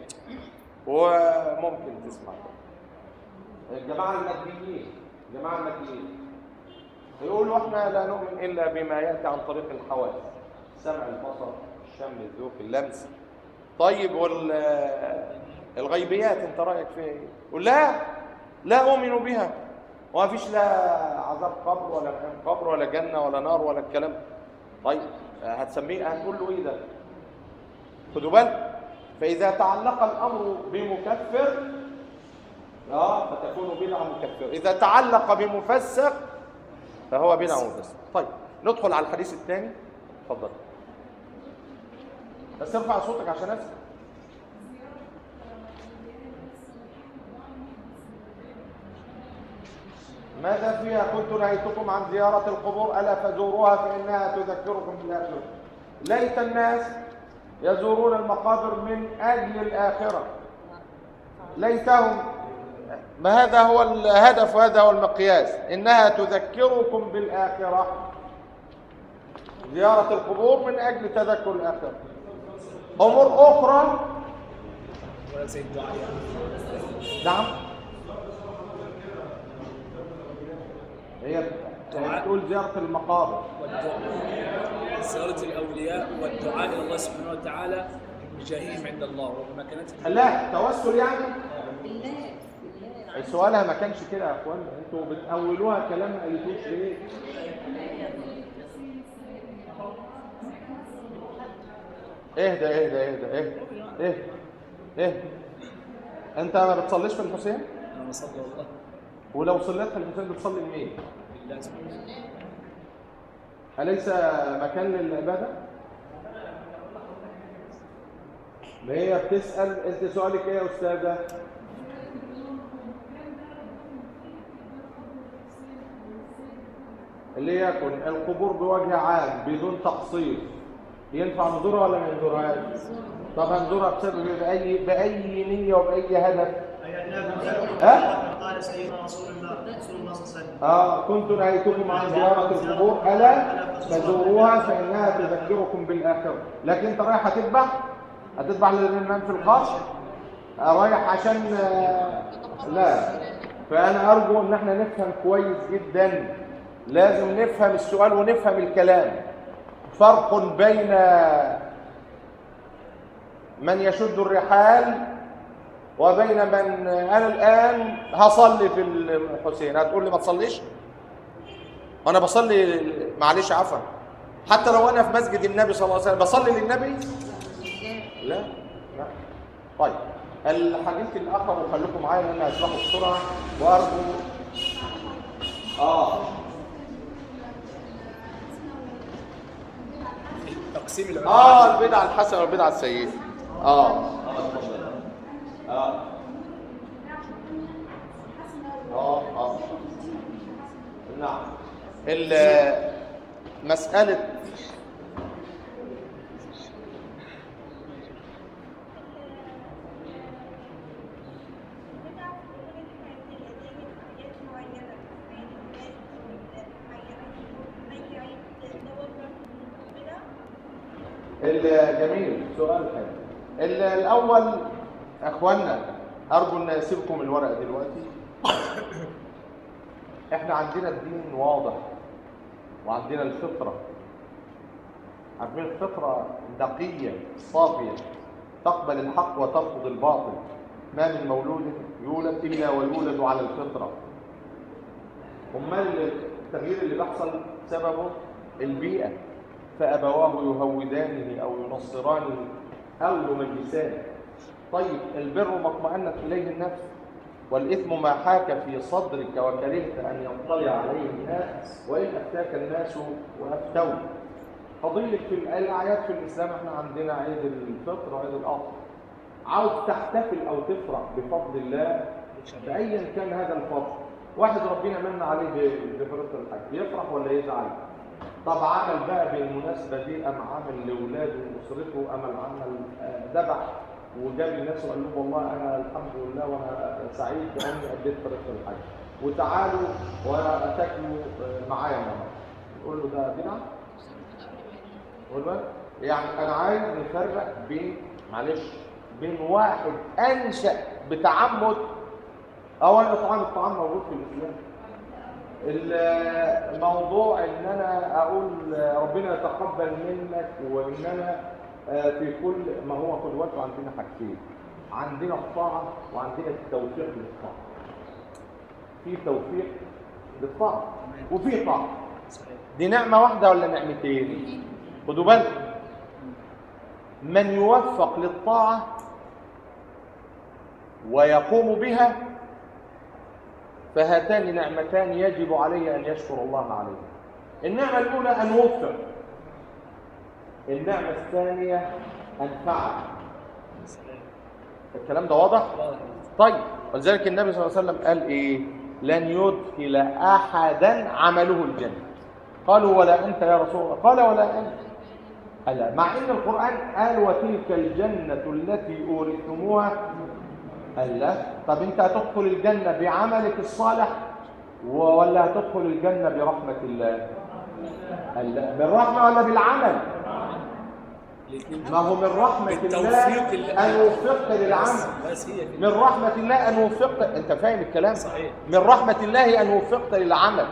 وممكن تسمع الجماعه الماديين الجماعه الماديين يقولوا احنا لا نؤمن الا بما ياتي عن طريق الحواس سمع البصر الشم الذوق اللمس طيب وال الغيبيات انت رايك فيها ايه يقول لا لا اؤمن بها وما فيش لا عذاب قبر ولا نعيم قبر ولا جنه ولا نار ولا الكلام ده. طيب هتسميه هتقول له ايه ده خدوا بالك فاذا تعلق الامر بمكفر اه فتكون بدعه مكفره اذا تعلق بمفسق فهو بدعه مفسق طيب ندخل على الحديث الثاني اتفضل بس ارفع صوتك عشان اسمع ماذا فيها كنت نهيتكم عن زيارة القبور ألا فزوروها فإنها تذكركم بالآخرة ليت الناس يزورون المقابر من أجل الآخرة ليتهم ما هذا هو الهدف وهذا هو المقياس إنها تذكركم بالآخرة زيارة القبور من أجل تذكر الآخرة أمور أخرى ولا زي الدعاء يعني نعم هي بتقول زيارة المقابر والدعاء زيارة الأولياء والدعاء إلى الله سبحانه وتعالى بجاههم عند الله وبمكانتهم لا توسل يعني سؤالها ما كانش كده يا اخوانا انتوا بتأولوها كلام ما قالتوش ليه اهدى اهدى اهدى اهدى اهدى اهدى انت ما بتصليش في الحسين انا صلى الله ولو صليت في الحسين بتصلي لمين بالله سبحانه وتعالى. أليس مكان للعبادة؟ ما هي بتسأل أنت سؤالك إيه يا أستاذة؟ اللي يكن القبور بوجه عام بدون تقصير ينفع نزورها ولا ما نزورهاش؟ طب هنزورها بسبب بأي بأي نية وبأي هدف؟ ها؟ قال سيدنا رسول الله رسول الله صلى الله عليه وسلم آه كنت نهيتكم عن زيارة القبور ألا فزوروها فإنها تذكركم بالآخرة لكن أنت رايح هتذبح هتذبح للإمام في القبر آه، رايح عشان آه، لا فأنا أرجو إن احنا نفهم كويس جدا لازم نفهم السؤال ونفهم الكلام فرق بين من يشد الرحال وبين من انا الان هصلي في الحسين هتقول لي ما تصليش وانا بصلي معلش عفوا حتى لو انا في مسجد النبي صلى الله عليه وسلم بصلي للنبي لا لا طيب الحديث الاخر وخليكم معايا لان هشرحه بسرعه وارجو اه تقسيم العلماء اه البدعه الحسنه والبدعه السيئه اه اه اتفضل اه اه اه نعم ال- مسألة الجميل سؤال حلو ال- الأول أخوانا أرجو أن أسيبكم الورق دلوقتي إحنا عندنا الدين واضح وعندنا الفطرة عارفين الفطرة نقية صافية تقبل الحق وترفض الباطل ما من مولود يولد إلا ويولد على الفطرة أمال التغيير اللي بيحصل سببه البيئة فأبواه يهودانه أو ينصرانه أو يمجسانه طيب البر ما اطمأنت إليه النفس والإثم ما حاك في صدرك وكرهت أن يطلع عليه الناس وإن أفتاك الناس وأفتوك فضيلة في الأعياد في الإسلام احنا عندنا عيد الفطر وعيد الأضحى عاوز تحتفل أو تفرح بفضل الله فأيا كان هذا الفضل واحد ربنا من عليه ب- بفريضة الحج يفرح ولا يزعل طب عمل بقى بالمناسبة دي أم عمل لأولاده وأسرته أم عمل آه، ذبح وجاب الناس وقال لهم والله أنا الحمد لله وأنا سعيد بأني أديت فريضة الحج وتعالوا وتاكلوا آه، معايا النهارده نقول له ده بدعة قول بقى. يعني انا عايز نفرق بين معلش بين واحد انشا بتعمد اولا اطعام الطعام موجود في الاسلام الموضوع ان انا اقول ربنا يتقبل منك وان انا آه، في كل ما هو خد بالكم عندنا حاجتين عندنا الطاعه وعندنا التوفيق للطاعه في توفيق للطاعه وفي طاعه صحيح دي نعمة واحدة ولا نعمتين خدوا بالكم من يوفق للطاعة ويقوم بها فهاتان نعمتان يجب عليه أن يشكر الله عليها النعمة الأولى أن وفق النعمة الثانية أن فعل صحيح الكلام ده واضح؟ واضح طيب ولذلك النبي صلى الله عليه وسلم قال ايه لن يدخل احدا عمله الجنه قالوا ولا انت يا رسول الله قال ولا انت ألا مع ان القران قال وتلك الجنه التي اورثتموها ألا طب انت هتدخل الجنه بعملك الصالح و- ولا هتدخل الجنه برحمه الله ألا بالرحمه ولا بالعمل الاثنين ما هو من رحمه بالتوفيق الله اللي- ان وفقت للعمل بس هي كده. من رحمة الله أن وفقت أنت فاهم الكلام؟ صحيح. من رحمة الله أن وفقت للعمل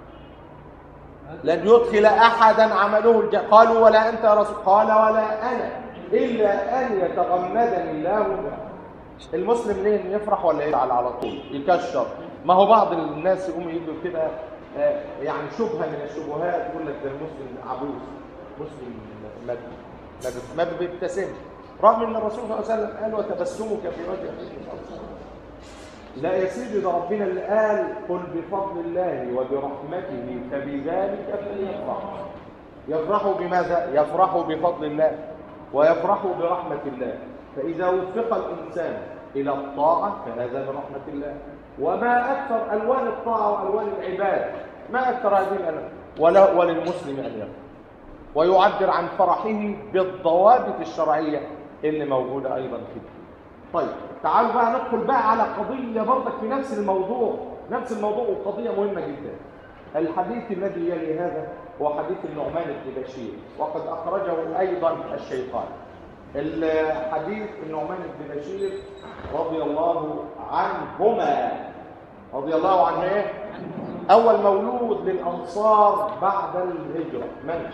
لن يدخل أحدا عمله الجنة قالوا ولا أنت يا رسول قال ولا أنا إلا أن يتغمدني الله المسلم ليه إنه يفرح ولا يزعل على طول يكشر ما هو بعض الناس يقوموا يجوا كده آه، يعني شبهة من الشبهات يقول لك ده المسلم عبوس مسلم مادي ما بت- ما بيبتسمش رغم ان الرسول صلى الله عليه وسلم قال وتبسمك في وجه اخيك صدقة. لا يا سيدي ده ربنا اللي قال قل بفضل الله وبرحمته فبذلك فليفرحوا يفرحوا بماذا؟ يفرحوا بفضل الله ويفرحوا برحمة الله فإذا وفق الإنسان إلى الطاعة فهذا من رحمة الله وما أكثر ألوان الطاعة وألوان العباد ما أكثر هذه الألوان ولا وللمسلم أن يفرح ويعبر عن فرحه بالضوابط الشرعية اللي موجودة أيضا في الدين طيب تعالوا بقى ندخل بقى على قضية برضك في نفس الموضوع نفس الموضوع وقضية مهمة جدا الحديث الذي يلي هذا هو حديث النعمان بن بشير وقد أخرجه أيضا الشيطان الحديث النعمان بن بشير رضي الله عنهما رضي الله عنه ايه أول مولود للأنصار بعد الهجرة من؟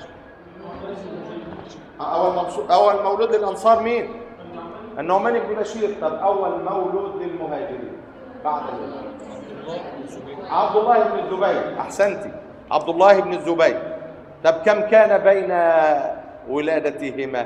أول, منصور أول مولود للأنصار مين؟ النعمان بن بشير طب أول مولود للمهاجرين بعد الهجرة عبد الله بن الزبير أحسنتي عبد الله بن الزبير طب كم كان بين ولادتهما؟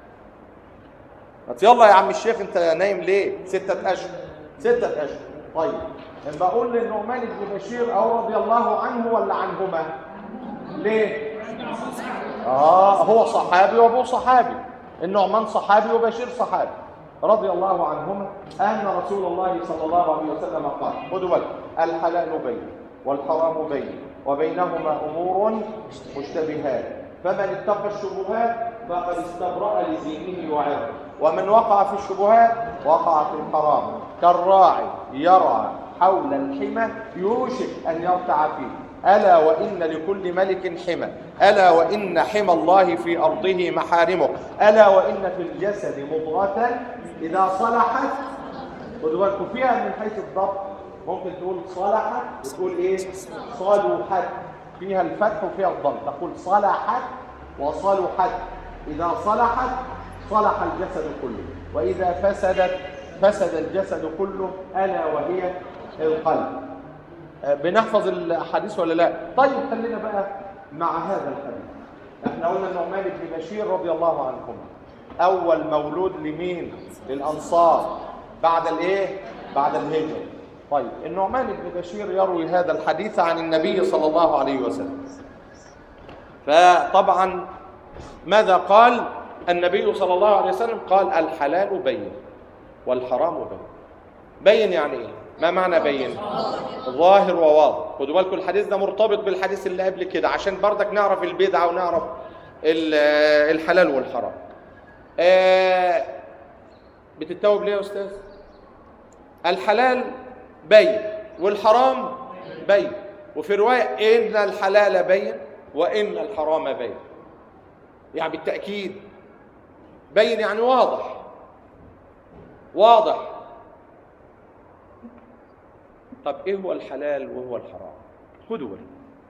طب يلا يا عم الشيخ انت نايم ليه؟ ستة أشهر ستة أشهر طيب ان بقول للنعمان بن بشير أو رضي الله عنه ولا عنهما؟ ليه؟ آه هو صحابي وأبوه صحابي النعمان صحابي وبشير صحابي رضي الله عنهما أن رسول الله صلى الله عليه وسلم قال خذوا بالك الحلال بين والحرام بين وبينهما أمور مشتبهات فمن اتقى الشبهات فقد استبرأ لدينه وعرضه ومن وقع في الشبهات وقع في الحرام كالراعي يرعى حول الحمى يوشك أن يرتع فيه ألا وإن لكل ملك حمى ألا وإن حمى الله في أرضه محارمه ألا وإن في الجسد مضغة إذا صلحت خدوا بالكم فيها من حيث الضبط ممكن تقول صلحت وتقول إيه صلحت فيها الفتح وفيها الضم تقول صلحت وصلحت إذا صلحت صلح الجسد كله وإذا فسدت فسد الجسد كله ألا وهي القلب بنحفظ الحديث ولا لا طيب خلينا بقى مع هذا الحديث احنا قلنا النعمان بن بشير رضي الله عنهما اول مولود لمين للانصار بعد الايه بعد الهجره طيب النعمان بن بشير يروي هذا الحديث عن النبي صلى الله عليه وسلم فطبعا ماذا قال النبي صلى الله عليه وسلم قال الحلال بين والحرام بين بين يعني ايه ما معنى بين ظاهر وواضح خدوا بالكم الحديث ده مرتبط بالحديث اللي قبل كده عشان بردك نعرف البدعه ونعرف ال- الحلال والحرام آه، بتتوب ليه يا استاذ الحلال بين والحرام بين وفي روايه ان الحلال بين وان الحرام بين يعني بالتاكيد بين يعني واضح واضح طب ايه هو الحلال وهو الحرام خدوا بالكم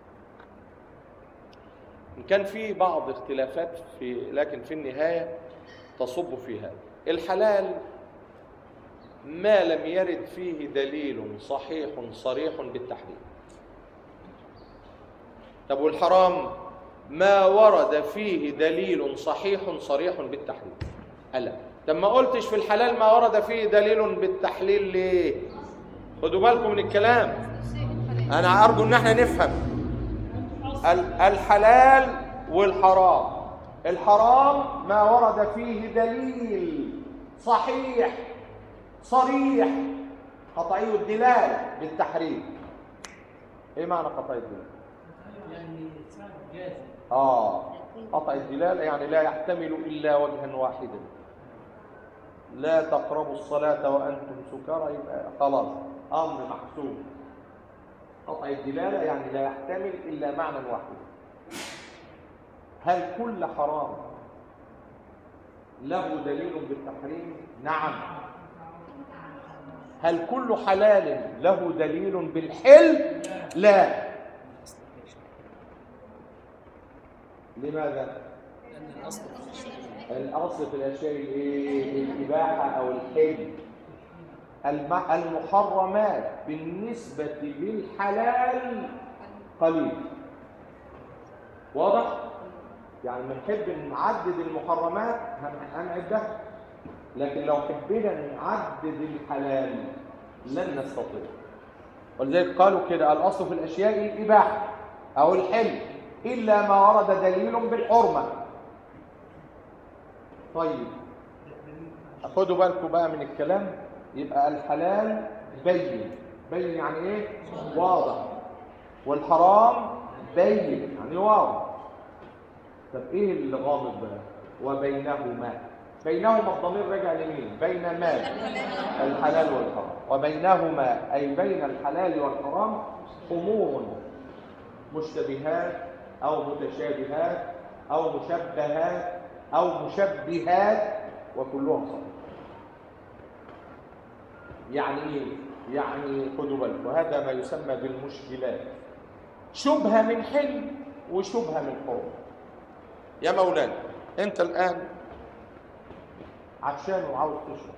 ان كان في بعض اختلافات في لكن في النهايه تصب في هذا الحلال ما لم يرد فيه دليل صحيح صريح بالتحريم طب والحرام ما ورد فيه دليل صحيح صريح بالتحريم ألا طب ما قلتش في الحلال ما ورد فيه دليل بالتحليل ليه خدوا بالكم من الكلام انا ارجو ان احنا نفهم ال- الحلال والحرام الحرام ما ورد فيه دليل صحيح صريح قطعي الدلاله بالتحريم ايه معنى قطعي الدلاله يعني صار جاهز اه قطع الدلاله يعني لا يحتمل الا وجها واحدا لا تقربوا الصلاة وأنتم سكارى يبقى خلاص أمر محسوب قطع الدلالة يعني لا يحتمل إلا معنى واحد هل كل حرام له دليل بالتحريم؟ نعم هل كل حلال له دليل بالحل؟ لا لماذا؟ لأن الأصل في الشيء الأصل في الأشياء الإيه؟ الإباحة أو الحل الم- المحرمات بالنسبة للحلال قليل واضح؟ يعني لما نحب نعدد المحرمات هن- هنعدها لكن لو حبينا نعدد الحلال لن نستطيع ولذلك قالوا كده الاصل في الاشياء الاباحه او الحل الا ما ورد دليل بالحرمه طيب خدوا بالكم بقى من الكلام يبقى الحلال بين بين يعني ايه واضح والحرام بين يعني واضح طب ايه اللي غامض بقى وبينهما بينهما الضمير راجع لمين بين ما الحلال والحرام وبينهما اي بين الحلال والحرام امور مشتبهات او متشابهات او مشبهات او مشبهات وكلها صحيح يعني ايه يعني خدوا بالكم هذا ما يسمى بالمشكلات شبهه من حل وشبهه من حرم يا مولانا انت الان عطشان وعاوز تشرب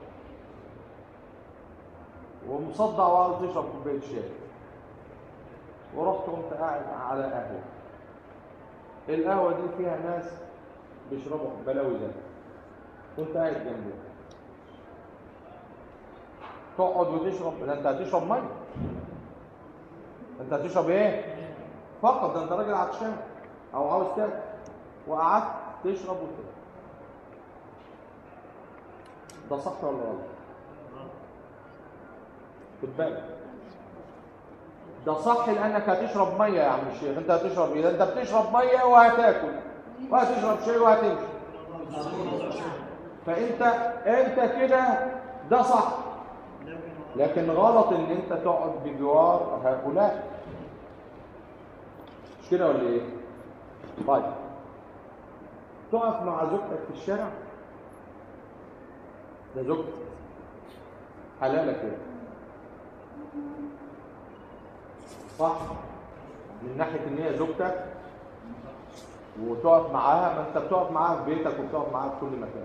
ومصدع وعاوز تشرب كوبايه شاي ورحت قمت قاعد على قهوه القهوه دي فيها ناس بيشربوا بلاوي ده كنت قاعد جنبه تقعد وتشرب ده انت هتشرب ميه انت هتشرب ايه فقط ده انت راجل عطشان او عاوز تاكل وقعدت تشرب وكده ده صح ولا غلط خد بالك ده صح لانك هتشرب ميه يا عم الشيخ انت هتشرب ايه ده انت بتشرب ميه وهتاكل وهتشرب شاي وهتمشي فانت انت كده ده صح لكن غلط ان انت تقعد بجوار هؤلاء مش كده ولا ايه طيب تقف مع زوجتك في الشارع ده زوجتك حلالك كده صح من ناحيه ان هي زوجتك وتقف معاها ما انت بتقف معاها في بيتك وبتقف معاها في كل مكان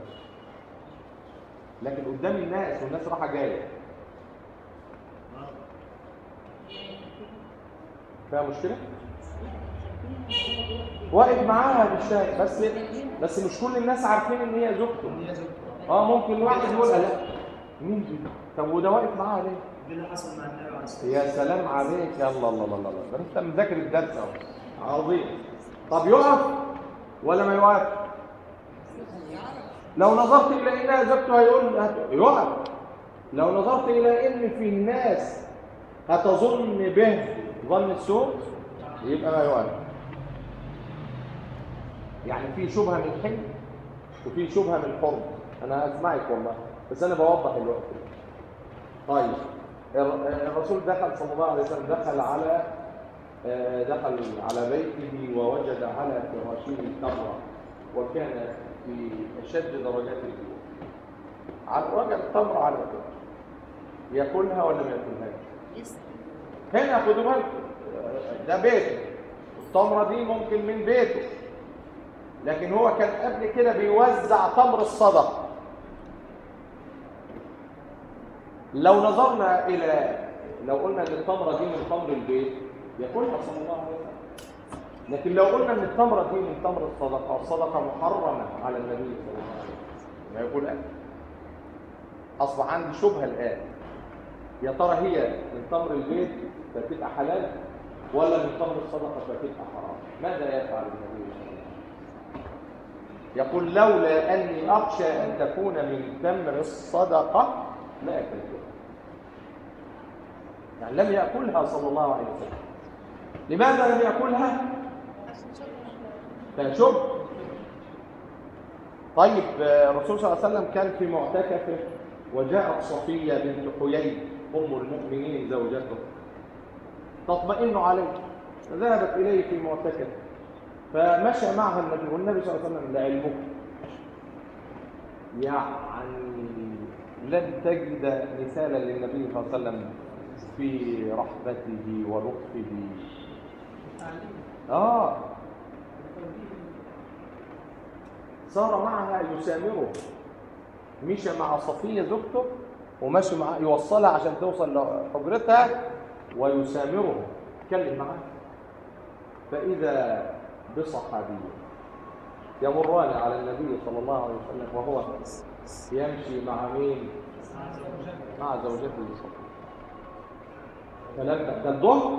لكن قدام الناس والناس رايحه جايه فيها مشكله واقف معاها في الشارع بس بس مش كل الناس عارفين ان هي زوجته اه ممكن واحد يقول لا مين دي طب وده واقف معاها ليه اللي حصل مع النبي عليه الصلاه يا سلام عليك يا الله الله الله الله ده انت مذاكر الدرس اهو عظيم طب يقف ولا ما يقف لو نظرت الى انها زوجته هيقول هت- يقف لو نظرت الى ان في ناس هتظن به ظن السوء يبقى ما يقف يعني في شبهه من حلم وفي شبهه من حرم انا اسمعك والله بس انا بوضح الوقت طيب الر- الرسول دخل صلى الله عليه وسلم دخل على آه، دخل على بيته ووجد على فراشه تمرة وكان في أشد درجات الجوع على وجد تمرة على فراشه ياكلها ولا ما ياكلهاش؟ هنا خدوا بالكم آه، ده بيته التمرة دي ممكن من بيته لكن هو كان قبل كده بيوزع تمر الصدقه لو نظرنا الى لو قلنا ان التمره دي من تمر البيت ياكلها صلى الله عليه وسلم لكن لو قلنا ان التمره دي من تمر الصدقه الصدقه محرمه على النبي صلى الله عليه وسلم ما يقول أكل اصبح عندي شبهه الان يا ترى هي من تمر البيت فتبقى حلال ولا من تمر الصدقه فتبقى حرام ماذا يفعل النبي صلى الله عليه وسلم يقول لولا اني اخشى ان تكون من تمر الصدقه لا اكلتها يعني لم ياكلها صلى الله عليه وسلم لماذا لم ياكلها فشب طيب آه، الرسول صلى الله عليه وسلم كان في معتكفه وجاءت صفيه بنت حيي ام المؤمنين زوجته تطمئن عليه فذهبت اليه في معتكف فمشى معها النبي والنبي صلى الله عليه وسلم لعلمه يعني لن تجد مثالا للنبي صلى الله عليه وسلم في رحمته ولطفه اه صار معها يسامره مشى مع صفيه زوجته ومشي مع يوصلها عشان توصل لحجرتها ويسامره يتكلم معها فاذا بصحابيه يمران على النبي صلى الله عليه وسلم وهو يمشي مع مين مع زوجته صفية فلما ده الظهر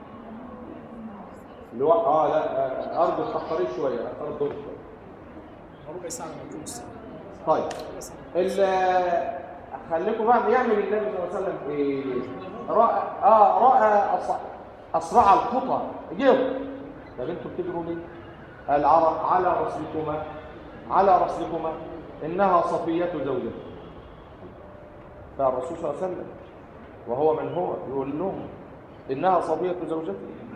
اللي هو اه لا آه، ارض الصخري شويه ارض شويه ربع ساعه لما يكون الساعه طيب ال- خليكم بقى يعمل النبي صلى الله عليه وسلم ايه راى اه راى أص- اسرع الخطى جيروا طب انتوا بتجروا ليه قال على على رسلكما على رسلكما انها صفيه زوجته فالرسول صلى الله عليه وسلم وهو من هو يقول لهم انها صفيه زوجته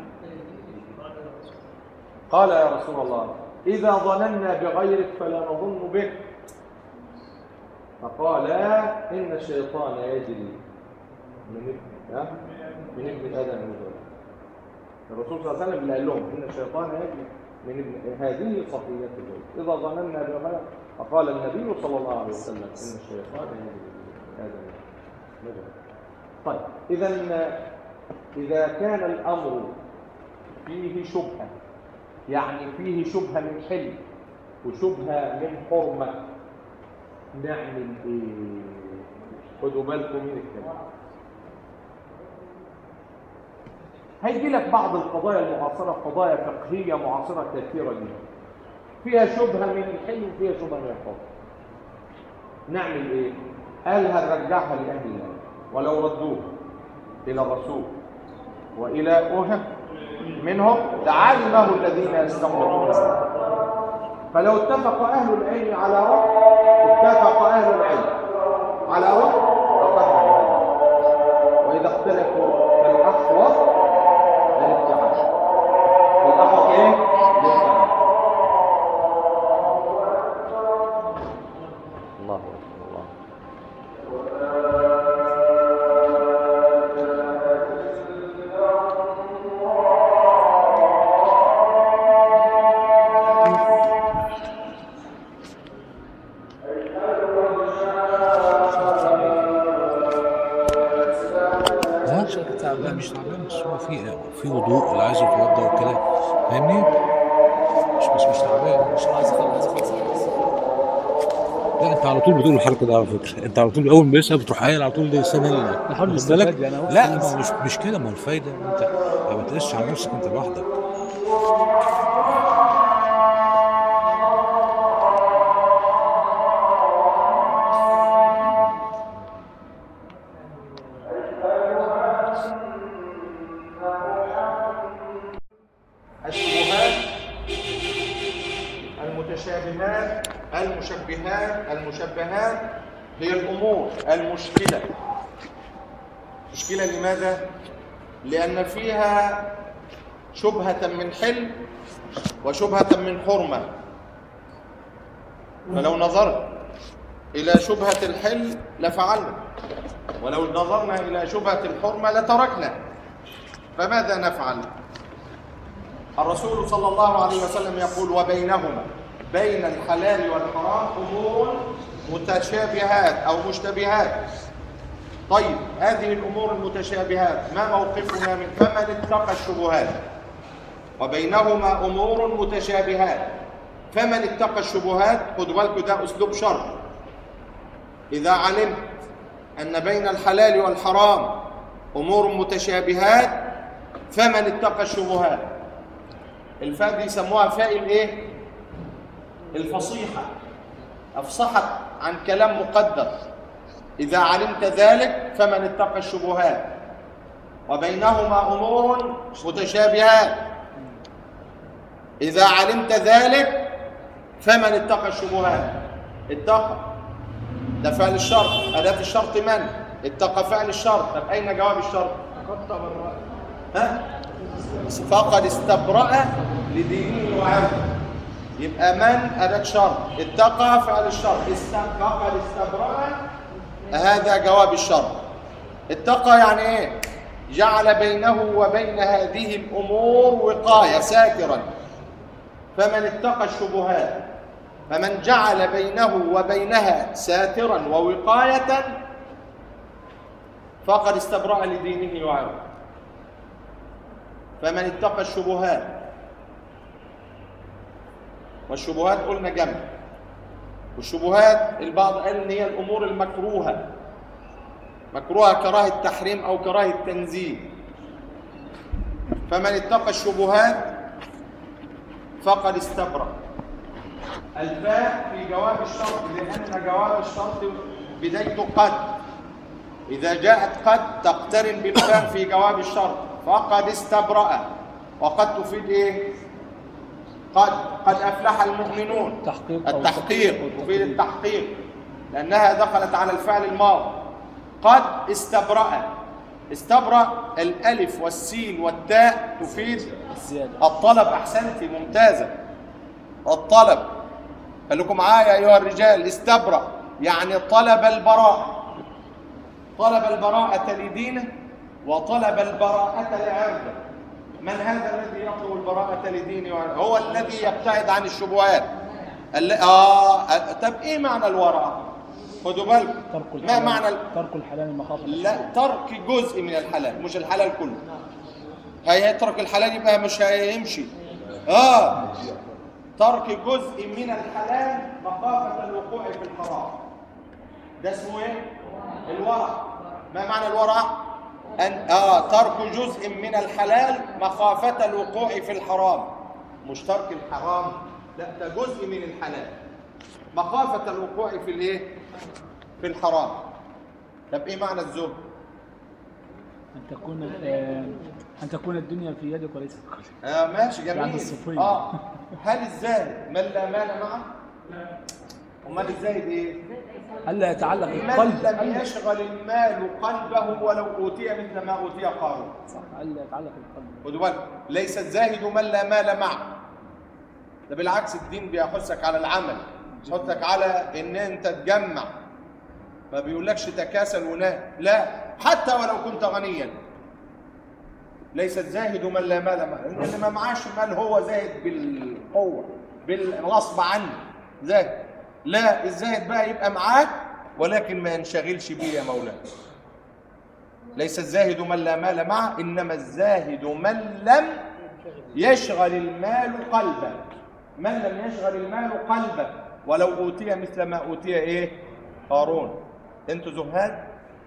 قال يا رسول الله اذا ظننا بغيرك فلا نظن بك فقال إن الشيطان يجري من ابن ها؟ من ابن آدم نزولا الرسول صلى الله عليه وسلم اللي قال لهم إن الشيطان يجري من ابن هذه صفية الزوج إذا ظننا بغير فقال النبي صلى الله عليه وسلم إن الشيطان يجري من آدم نزولا طيب إذا إذا كان الأمر فيه شبهة يعني فيه شبهة من حل وشبهة من حرمة نعمل ايه خدوا بالكم من الكلام هيجي لك بعض القضايا المعاصرة قضايا فقهية معاصرة كثيرة جدا فيها شبهة من الحل وفيها شبهة من الحر نعمل ايه قال هنرجعها لأهل الله ولو ردوه إلى الرسول وإلى أهل منهم لعلمه الذين يستنبطون فلو اتفق أهل العلم على رأي اتفق أهل العلم على رأي فقد وإذا اختلفوا فالأحوط الاتحاد الأحوط إيه؟ الاتحاد الله أكبر الله ها؟ لا مش تعبان بس هو في في وضوء اللي عايز يتوضا وكده فاهمني؟ مش مش مش تعبان مش عايز اخلص خلاص لا انت على طول بتقول الحركه ده على فكره انت على طول اول ما يسال بتروح قايل على طول دي سنه نحاول واخد نستفاد بالك؟ يعني أهو. لا ما هو مش مش كده ما هو الفايده إن انت ما بتقيسش على نفسك انت لوحدك الشبهات المتشابهات المشبهات المشبهات هي الأمور المشكلة مشكلة لماذا؟ لأن فيها شبهة من حل وشبهة من حرمة فلو نظرت إلى شبهة الحل لفعلنا ولو نظرنا إلى شبهة الحرمة لتركنا فماذا نفعل؟ الرسول صلى الله عليه وسلم يقول وبينهما بين الحلال والحرام امور متشابهات او مشتبهات طيب هذه الامور المتشابهات ما موقفنا من فمن اتقى الشبهات وبينهما امور متشابهات فمن اتقى الشبهات خدوا بالكم ده اسلوب شرط اذا علمت ان بين الحلال والحرام امور متشابهات فمن اتقى الشبهات الفاء دي يسموها فاء الايه الفصيحه افصحت عن كلام مقدر اذا علمت ذلك فمن اتقى الشبهات وبينهما امور متشابهات اذا علمت ذلك فمن اتقى الشبهات اتقى ده فعل الشرط اداه الشرط من اتقى فعل الشرط طب اين جواب الشرط ها فقد استبرأ لدينه وعرضه يبقى من أداة شرط اتقى فعل الشرط است- فقد استبرأ هذا جواب الشرط اتقى يعني ايه جعل بينه وبين هذه الأمور وقاية ساترا فمن اتقى الشبهات فمن جعل بينه وبينها ساترا ووقاية فقد استبرأ لدينه وعرضه فمن اتقى الشبهات والشبهات قلنا جمع والشبهات البعض قال ان هي الامور المكروهه مكروهه كراهه تحريم او كراهه تنزيه فمن اتقى الشبهات فقد استبرأ الفاء في جواب الشرط لأن جواب الشرط بدايته قد إذا جاءت قد تقترن بالفاء في جواب الشرط فقد استبرأ وقد تفيد إيه؟ قد قد أفلح المؤمنون تحقيق أو التحقيق تحقيق. تفيد التحقيق لأنها دخلت على الفعل الماضي قد استبرأ استبرأ الألف والسين والتاء تفيد الزيادة الطلب أحسنتي ممتازة الطلب خليكم معايا أيها الرجال استبرأ يعني طلب البراءة طلب البراءة لدينه وطلب البراءة لعرضه من هذا الذي يطلب البراءة لدينه وعرضه؟ هو الذي يبتعد عن الشبهات الل- آه طب إيه معنى الورع؟ خدوا بالكم ترك ما الحلال معنى ال- ترك الحلال مخافة لا ترك جزء من الحلال مش الحلال كله هيترك الحلال يبقى مش هيمشي اه ترك جزء من الحلال مخافة الوقوع في الحرام ده اسمه ايه الورع ما معنى الورع ان اه ترك جزء من الحلال مخافة الوقوع في الحرام مش ترك الحرام لا ده جزء من الحلال مخافة الوقوع في الايه في الحرام طب ايه معنى الزهد أن تكون آه، أن تكون الدنيا في يدك وليس في قلبك آه ماشي يعني جميل الصوفية. اه هل الزاهد من لا مال معه امال الزاهد ايه ألا يتعلق من القلب لم يشغل المال قلبه ولو اوتي مثل ما اوتي قارون صح ألا يتعلق القلب خدوا بالك ليس الزاهد من لا مال معه ده بالعكس الدين بيحثك على العمل يحثك على ان انت تجمع ما بيقولكش تكاسل ونام لا حتى ولو كنت غنيا ليس الزاهد من لا مال معه لأن اللي ما معاش مال هو زاهد بالقوه بالغصب عنه زاهد لا الزاهد بقى يبقى معاك ولكن ما ينشغلش بيه يا مولانا ليس الزاهد من لا مال معه انما الزاهد من لم يشغل المال قلبه من لم يشغل المال قلبه ولو اوتي مثل ما اوتي ايه قارون انتوا زهاد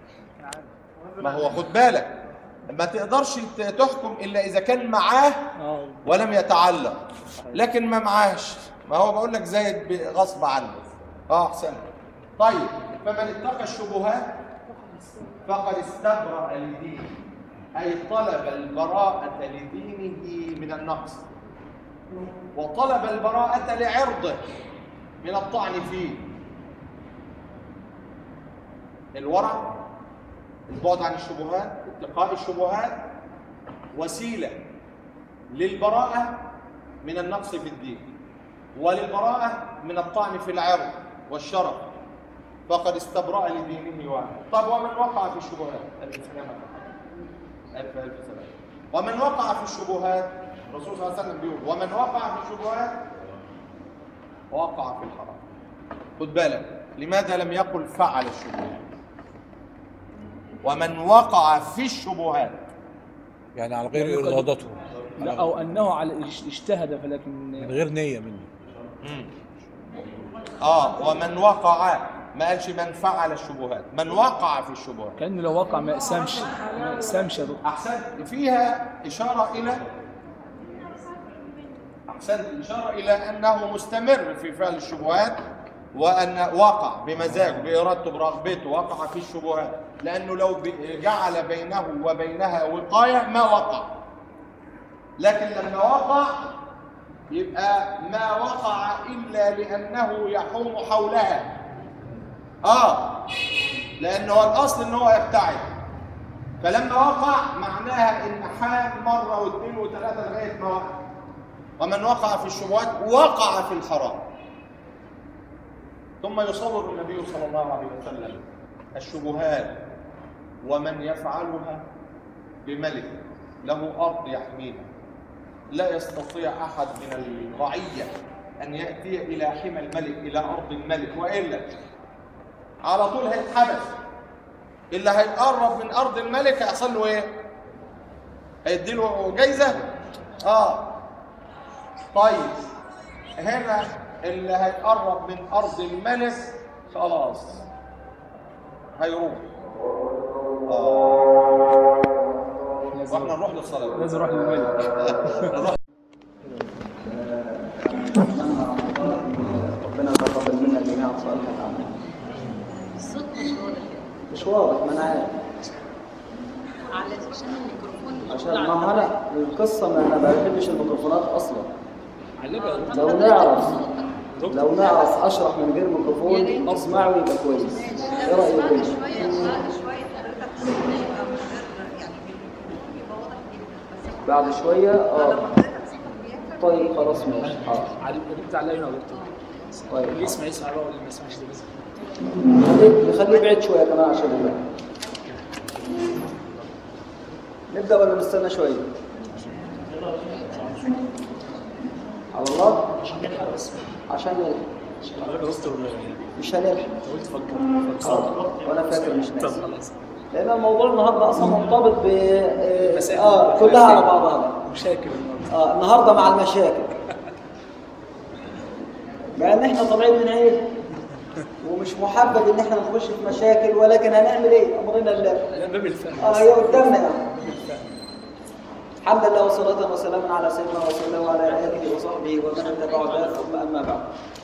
ما هو خد بالك ما تقدرش ت- تحكم الا اذا كان معاه آه ولم يتعلق لكن ما معاش ما هو بقول لك زايد ب- غصب عنه اه احسن طيب فمن اتقى الشبهات فقد استبرأ لدينه أي طلب البراءة لدينه من النقص وطلب البراءة لعرضه من الطعن فيه الورع البعد عن الشبهات اتقاء الشبهات وسيلة للبراءة من النقص في الدين وللبراءة من الطعن في العرض والشرف فقد استبرأ لدينه وعرضه طب ومن وقع في الشبهات ألف سلامة ألف ألف سلامة ومن وقع في الشبهات الرسول صلى الله عليه وسلم بيقول ومن وقع في الشبهات وقع في الحرام خد بالك لماذا لم يقل فعل الشبهات ومن وقع في الشبهات يعني على غير إرادته لا أو أنه على اجتهد فلكن من غير نية منه اه ومن وقع ما قالش من فعل الشبهات من وقع في الشبهات كأنه لو وقع ما يقسمش ما يقسمش يا دكتور احسنت فيها اشاره الى احسنت اشاره الى انه مستمر في فعل الشبهات وان وقع بمزاجه بارادته برغبته وقع في الشبهات لانه لو ب- جعل بينه وبينها وقايه ما وقع لكن لما وقع يبقى ما وقع الا لانه يحوم حولها اه لانه هو الاصل ان هو يبتعد فلما وقع معناها ان حال مره واثنين وثلاثه لغايه ما وقع ومن وقع في الشبهات وقع في الحرام ثم يصور النبي صلى الله عليه وسلم الشبهات ومن يفعلها بملك له ارض يحميها لا يستطيع احد من الرعيه ان ياتي الى حمى الملك الى ارض الملك والا على طول هيتحبس اللي هيقرب من ارض الملك هيحصل له ايه هيديله جايزه اه طيب هنا اللي هيقرب من ارض الملك خلاص هيروح اه واحنا نروح للصلاه لازم اروح للملك ربنا يتقبل منا جميعا صالح الاعمال الصوت مش واضح مش واضح ما انا عارف علشان الميكروفون مش عشان طالع ما هو انا القصه ما انا ما بحبش الميكروفونات اصلا علمها لو نعرف لو نعرف اشرح من غير ميكروفون اسمعه يبقى كويس ايه رايك بعد كده؟ شويه بعد شويه حضرتك هيبقى من غير يعني الميكروفون يبقى واضح جدا بس بعد شويه لما اه حضرتك صوتك بيقفل طيب خلاص ماشي حاضر علمت علينا دكتور طيب اللي يسمع يسمع بقى واللي ما يسمعش ده يسمع خليه نخليه بعيد شويه كمان عشان الله نبدا ولا نستنى شويه على الله عشان نلحق حضرتك يا دكتور مش هنلحق انت قلت فكر آه، وانا فاكر مش طب ناسي خلاص لان الموضوع النهارده اصلا مرتبط ب آه، مسائل. اه كلها على بعضها مشاكل النهارده اه النهارده مع المشاكل مع ان احنا طالعين من عيد ومش محبب ان احنا نخش في مشاكل ولكن هنعمل ايه امرنا لله لا باب الفهم اه هي قدامنا يعني الحمد لله والصلاة والسلام على سيدنا رسول الله وعلى آله وصحبه ومن اتبعه ذلك ثم أما بعد.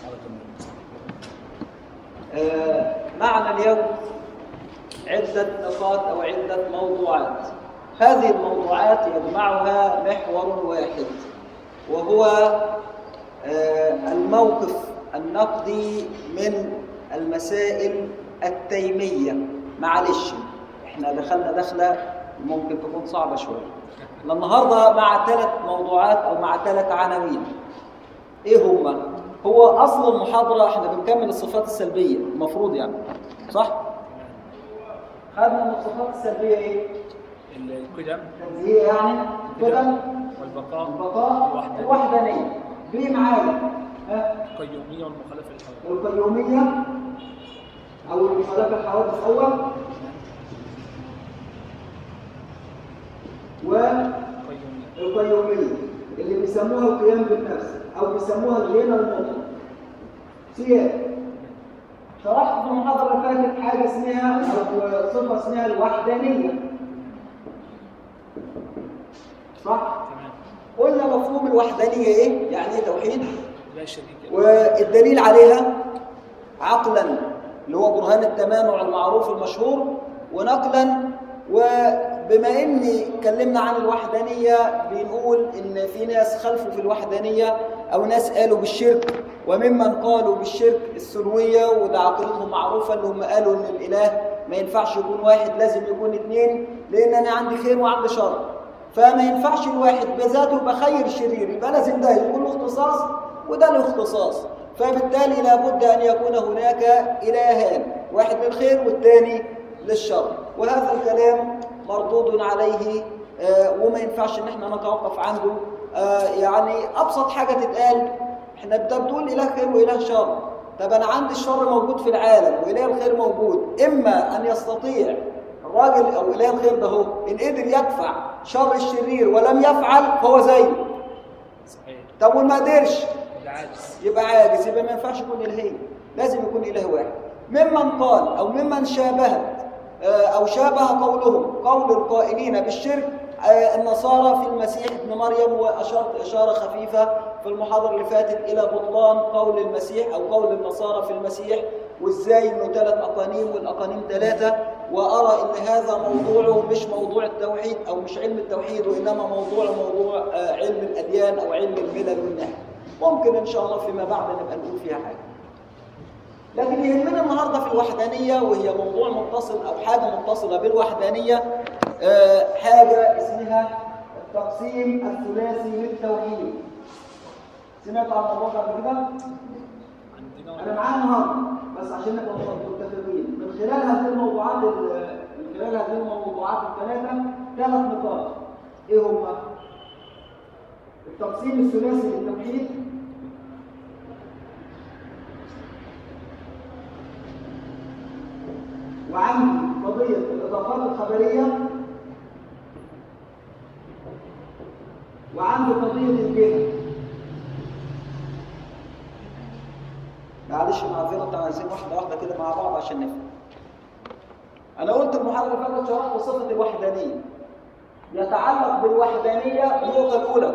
آه، معنا اليوم عدة نقاط أو عدة موضوعات. هذه الموضوعات يجمعها محور واحد وهو آه، الموقف النقدي من المسائل التيمية. معلش احنا دخلنا دخلة ممكن تكون صعبة شوية. احنا النهارده مع ثلاث موضوعات او مع ثلاث عناوين. ايه هما؟ هو اصل المحاضرة احنا بنكمل الصفات السلبية المفروض يعني صح؟ خدنا من الصفات السلبية ايه؟ القدم تنزيه يعني القدم والبقاء البقاء الوحدة الوحدانية دي معايا ها؟ القيومية والمخالفة للحوادث القيومية أو المخالفة الحوادث أول القيومية والقيومية اللي بيسموها القيام بالنفس أو بيسموها الغنى المطلق سيادة شرحت في المحاضرة اللي فاتت حاجة اسمها أو صفة اسمها الوحدانية صح؟ تمام قلنا مفهوم الوحدانية إيه؟ يعني إيه توحيد؟ لا شريك له والدليل عليها عقلا اللي هو برهان التمانع المعروف المشهور ونقلا وبما اني اتكلمنا عن الوحدانيه بنقول ان في ناس خلفوا في الوحدانيه او ناس قالوا بالشرك وممن قالوا بالشرك السلويه وده عقيدتهم معروفه اللي هم قالوا ان الاله ما ينفعش يكون واحد لازم يكون اثنين لان انا عندي خير وعندي شر فما ينفعش الواحد بذاته يبقى خير شرير يبقى لازم ده يكون له اختصاص وده له اختصاص فبالتالي لابد ان يكون هناك الهان واحد للخير والثاني للشر وهذا الكلام مردود عليه آه، وما ينفعش ان احنا نتوقف عنده آه، يعني ابسط حاجه تتقال احنا ده بتقول اله خير واله شر طب انا عندي الشر موجود في العالم واله الخير موجود اما ان يستطيع الراجل او اله الخير ده هو ان قدر يدفع شر الشرير ولم يفعل فهو زيه صحيح طب وما قدرش العاجز يبقى عاجز يبقى ما ينفعش يكون الهين لازم يكون اله واحد ممن قال او ممن شابهت آه، او شابه قولهم قول القائلين بالشرك آه، النصارى في المسيح ابن مريم واشرت اشاره خفيفه في المحاضره اللي فاتت الى بطلان قول المسيح او قول النصارى في المسيح وازاي انه ثلاث اقانيم والاقانيم ثلاثه وارى ان هذا موضوعه مش موضوع التوحيد او مش علم التوحيد وانما موضوع موضوع آه، علم الاديان او علم الملل والنحو ممكن ان شاء الله فيما بعد نبقى نقول فيها حاجه لكن يهمنا النهارده في الوحدانيه وهي موضوع متصل او حاجه متصله بالوحدانيه آه، حاجه اسمها التقسيم الثلاثي للتوحيد سمعت عن الموضوع ده قبل كده؟ عندنا انا معايا النهارده بس عشان نبقى متفقين من خلال هذه الموضوعات ال- من خلال هذه الموضوعات الثلاثه ثلاث نقاط ايه هما؟ التقسيم الثلاثي للتوحيد وعندي قضيه الاضافات الخبريه وعندي قضيه الجهه معلش معذرة عايزين واحدة واحدة كده مع بعض عشان نفهم أنا قلت المحاضرة اللي فاتت شرحت صفة الوحدانية يتعلق بالوحدانية النقطة الأولى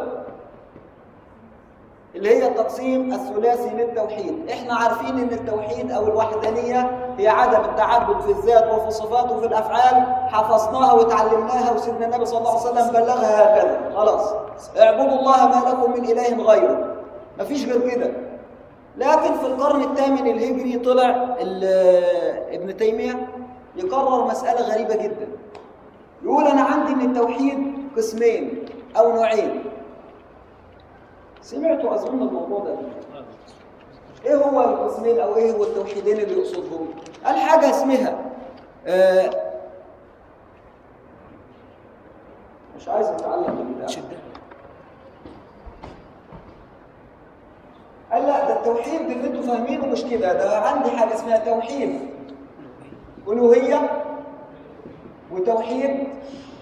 اللي هي التقسيم الثلاثي للتوحيد احنا عارفين ان التوحيد او الوحدانية هي عدم التعبد في الذات وفي الصفات وفي الافعال حفظناها وتعلمناها وسيدنا النبي صلى الله عليه وسلم بلغها هكذا خلاص اعبدوا الله ما لكم من اله غيره مفيش غير كده لكن في القرن الثامن الهجري طلع ال- ابن تيمية يقرر مسألة غريبة جدا يقول أنا عندي إن التوحيد قسمين أو نوعين سمعتوا أظن الموضوع ده إيه هو القسمين أو إيه هو التوحيدين اللي يقصدهم؟ قال حاجة اسمها آه مش عايز أتعلم بالبتاع شدة قال لا ده التوحيد اللي انتوا فاهمينه مش كده ده عندي حاجه اسمها توحيد الوهيه وتوحيد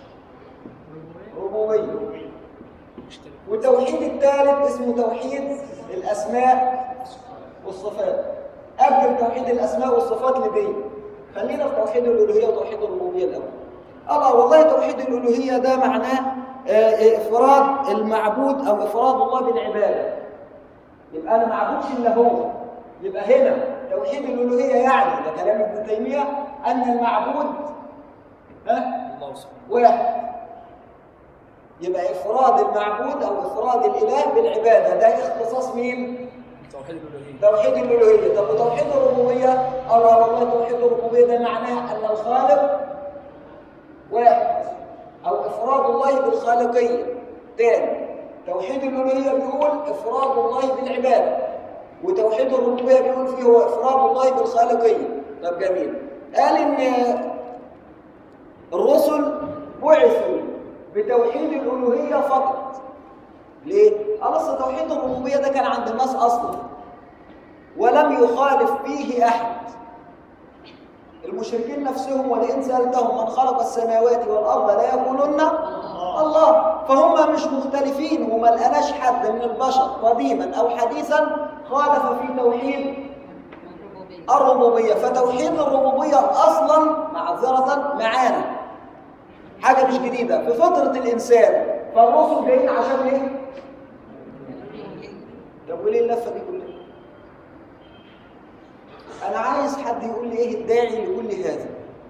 ربوبيه والتوحيد الثالث اسمه توحيد الاسماء والصفات قبل توحيد الاسماء والصفات لدي خلينا في توحيد الالوهيه وتوحيد الربوبيه الاول الله والله توحيد الالوهيه ده معناه آه، آه، افراد المعبود او افراد الله بالعباده يبقى انا ما اعبدش الا هو يبقى هنا توحيد الالوهيه يعني ده كلام ابن تيميه ان المعبود ها الله سبحانه واحد يبقى افراد المعبود او افراد الاله بالعباده ده اختصاص مين توحيد الالوهيه توحيد الالوهيه طب وتوحيد الربوبيه الله والله توحيد الربوبيه ده معناه ان الخالق واحد او افراد الله بالخالقيه تاني توحيد الالوهيه بيقول افراد الله بالعباده وتوحيد الربوبيه بيقول فيه هو افراد الله بالخالقيه طب جميل قال ان الرسل بعثوا بتوحيد الالوهيه فقط ليه؟ قال اصل توحيد الربوبيه ده كان عند الناس اصلا ولم يخالف فيه احد المشركين نفسهم ولئن سالتهم من خلق السماوات والارض لا يقولون الله فهم مش مختلفين وما لقناش حد من البشر قديما او حديثا خالف في توحيد الربوبيه فتوحيد الربوبيه اصلا معذره معانا حاجه مش جديده في فطره الانسان فالرسل جايين عشان ايه؟ طب وليه اللفه دي كلها؟ انا عايز حد يقول لي ايه الداعي لكل هذا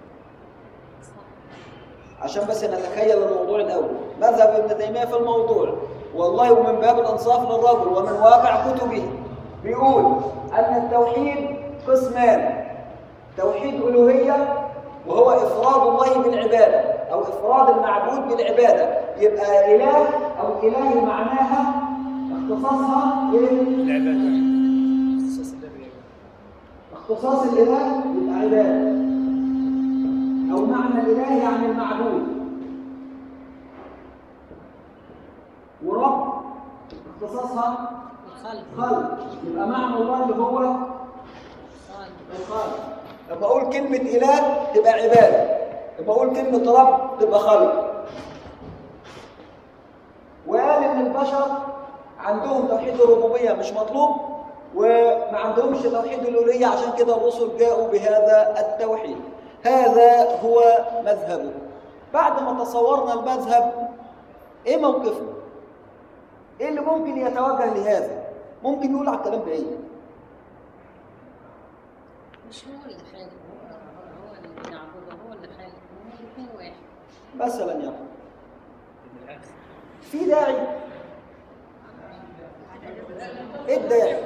عشان بس نتخيل الموضوع الاول مذهب ابن تيميه في الموضوع والله ومن باب الانصاف للرجل ومن واقع كتبه بيقول ان التوحيد قسمان توحيد الوهيه وهو افراد الله بالعباده او افراد المعبود بالعباده يبقى اله او اله معناها اختصاصها ايه العباده اختصاص الله بالعباده اختصاص الاله يبقى عباده او معنى الاله يعني المعبود ورب اختصاصها خلق يبقى معنى الله اللي هو الخالق لما اقول كلمه اله تبقى عباده لما اقول كلمه رب تبقى خلق وقال ان البشر عندهم توحيد الربوبيه مش مطلوب وما عندهمش توحيد الالوهيه عشان كده الرسل جاءوا بهذا التوحيد هذا هو مذهبه بعد ما تصورنا المذهب ايه موقفنا ايه اللي ممكن يتوجه لهذا ممكن يقول على الكلام ده ايه مش هو اللي خالق هو هو اللي بنعبده هو اللي خالق هو الاثنين واحد مثلا يعني من الاخر في داعي ايه الداعي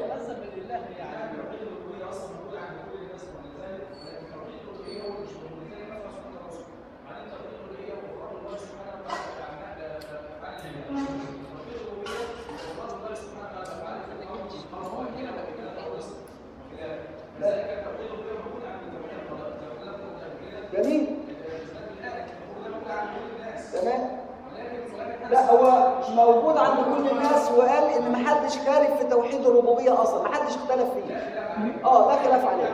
جميل تمام لا هو مش موجود عند كل الناس وقال ان محدش خالف في توحيد الربوبيه اصلا محدش اختلف فيه اه لا خلاف عليه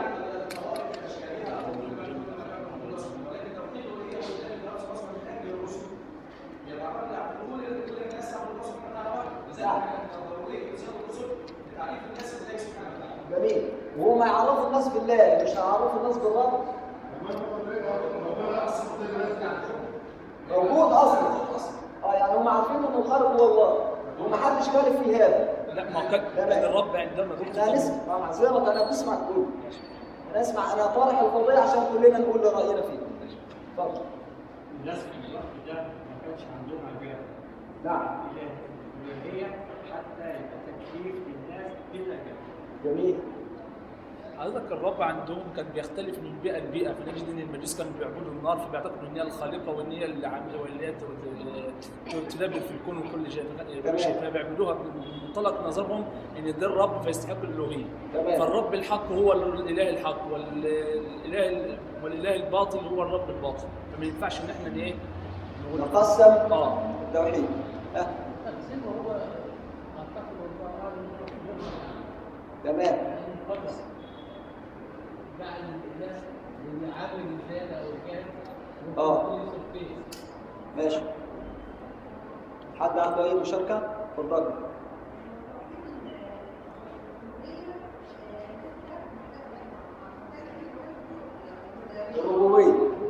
نعم. جميل وهم يعرفوا الناس بالله مش هيعرفوا الناس بالرب موجود اصلا اه يعني هم عارفين ان الخالق هو الله ومحدش خالف في هذا لا ما هو كان كان الرب عندما احنا ذكر هنسمع معذرة انا بسمع كله انا اسمع انا طارح القضيه عشان كلنا نقول راينا فيه اتفضل الناس في الوقت ده ما كانش عندهم عباده نعم الالهيه حتى يبقى تكليف للناس بالنجاه جميل حضرتك الرب عندهم كان بيختلف من بيئه لبيئه فنجد ان المجوس كانوا بيعبدوا النار فبيعتقدوا ان هي الخالقه وان هي اللي عامله واللي هي ت- ت- تدبر في الكون وكل شيء تمام. شيء فبيعبدوها من منطلق نظرهم ان ده الرب فيستحق الالوهيه تمام. فالرب الحق هو الاله الحق والاله والاله الباطل هو الرب الباطل فما ينفعش ان احنا ايه نقول نقسم اه التوحيد ها تقسيمه هو اعتقد الله قال انه تمام مقدس جعل الناس اللي عامل الزياده او كان آه. يوسف فيه ماشي حد عنده اي مشاركه اتفضل الربوبيه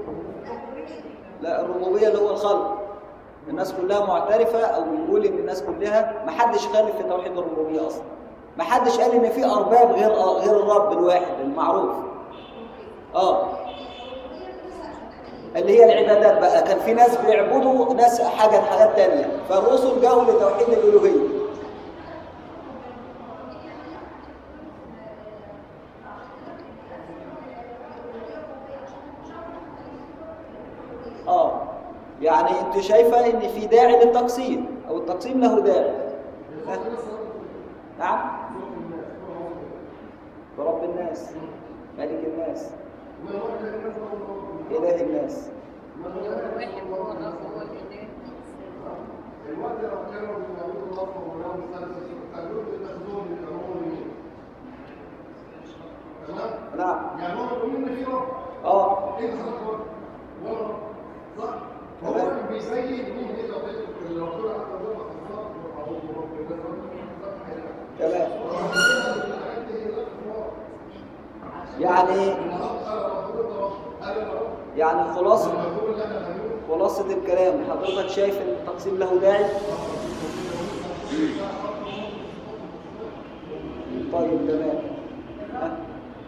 لا الربوبيه اللي هو الخلق الناس كلها معترفه او بنقول ان الناس كلها ما حدش خالف في توحيد الربوبيه اصلا ما حدش قال ان في ارباب غير غير الرب الواحد المعروف اه اللي هي العبادات بقى كان في ناس بيعبدوا ناس حاجة حاجات تانية فالرسل جاءوا لتوحيد الألوهية اه يعني انت شايفة ان في داعي للتقسيم او التقسيم له داعي ها؟ نعم ورب الناس ملك الناس إله الناس واحد هو الرب هو الاله الوقت لو كانوا بيعبدوا الله ولهم ثلاثة كانوا بيتخذوهم من الأمور تمام؟ نعم يعني هم بيقولوا إن في رب اه إيه خلق رب؟ ولا رب صح؟ هو تمام. كان بيبين مين هي توحيد اللي ربنا عز وجل خلقها وعبدوا رب الناس تمام الحاجات دي هي نفس الرب. يعني الرب قال ربنا رب قال أنا رب يعني خلاصة المفهوم اللي احنا هنقوله خلاصة الكلام حضرتك شايف ان التقسيم له داعي؟ طيب تمام ها؟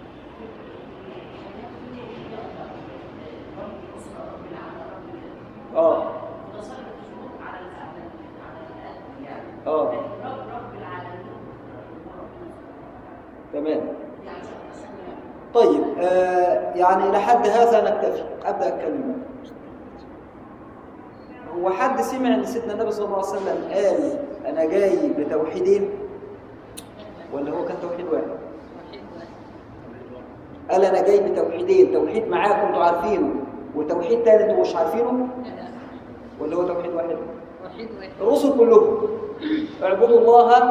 اه اه تمام طيب آه يعني لحد هذا نكتفي ابدا اتكلم هو حد سمع ان سيدنا النبي صلى الله عليه وسلم قال انا جاي بتوحيدين ولا هو كان توحيد واحد واحد واحد قال انا جاي بتوحيدين توحيد معاكم انتوا عارفينه وتوحيد تاني انتوا مش عارفينه لا ولا هو توحيد واحد واحد واحد الرسل كلهم اعبدوا الله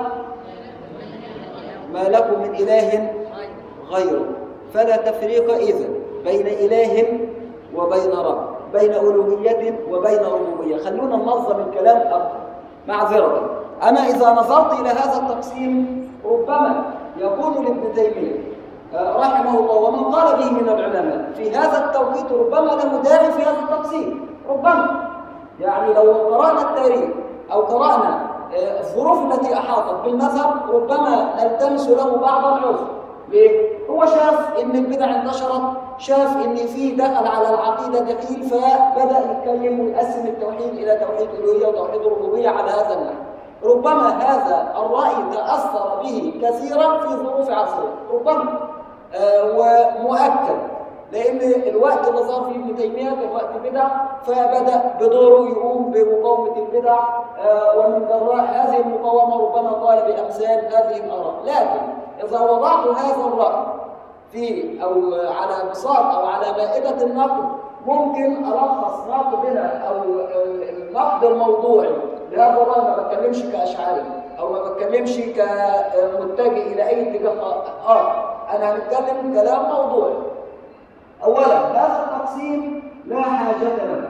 ما لكم من اله غير غيره فلا تفريق إذن بين إله وبين رب بين ألوهية وبين ربوبية خلونا ننظم الكلام أكثر معذرة أنا إذا نظرت إلى هذا التقسيم ربما يكون لابن تيمية آه، رحمه الله ومن قال به من العلماء في هذا التوقيت ربما له داعي في هذا التقسيم ربما يعني لو قرأنا التاريخ أو قرأنا آه، الظروف التي أحاطت بالمذهب ربما نلتمس له بعض العذر ليه؟ هو شاف ان البدع انتشرت شاف ان في دخل على العقيده دخيل فبدا يتكلم ويقسم التوحيد الى توحيد الالوهيه وتوحيد الربوبيه على هذا النحو ربما هذا الراي تاثر به كثيرا في ظروف عصره ربما آه ومؤكد لان الوقت اللي صار فيه ابن تيميه كان وقت بدع فبدا بدوره يقوم بمقاومه البدع آه ومن جراء هذه المقاومه ربما قال بامثال هذه الاراء لكن اذا وضعت هذا الراي في او على بساط او على مائده النقد ممكن الخص نقدنا او النقد الموضوعي لهذا الراي ما بتكلمش كاشعري او ما بتكلمش كمتجه الى اي اتجاه اخر انا هنتكلم كلام موضوعي اولا هذا التقسيم لا حاجه له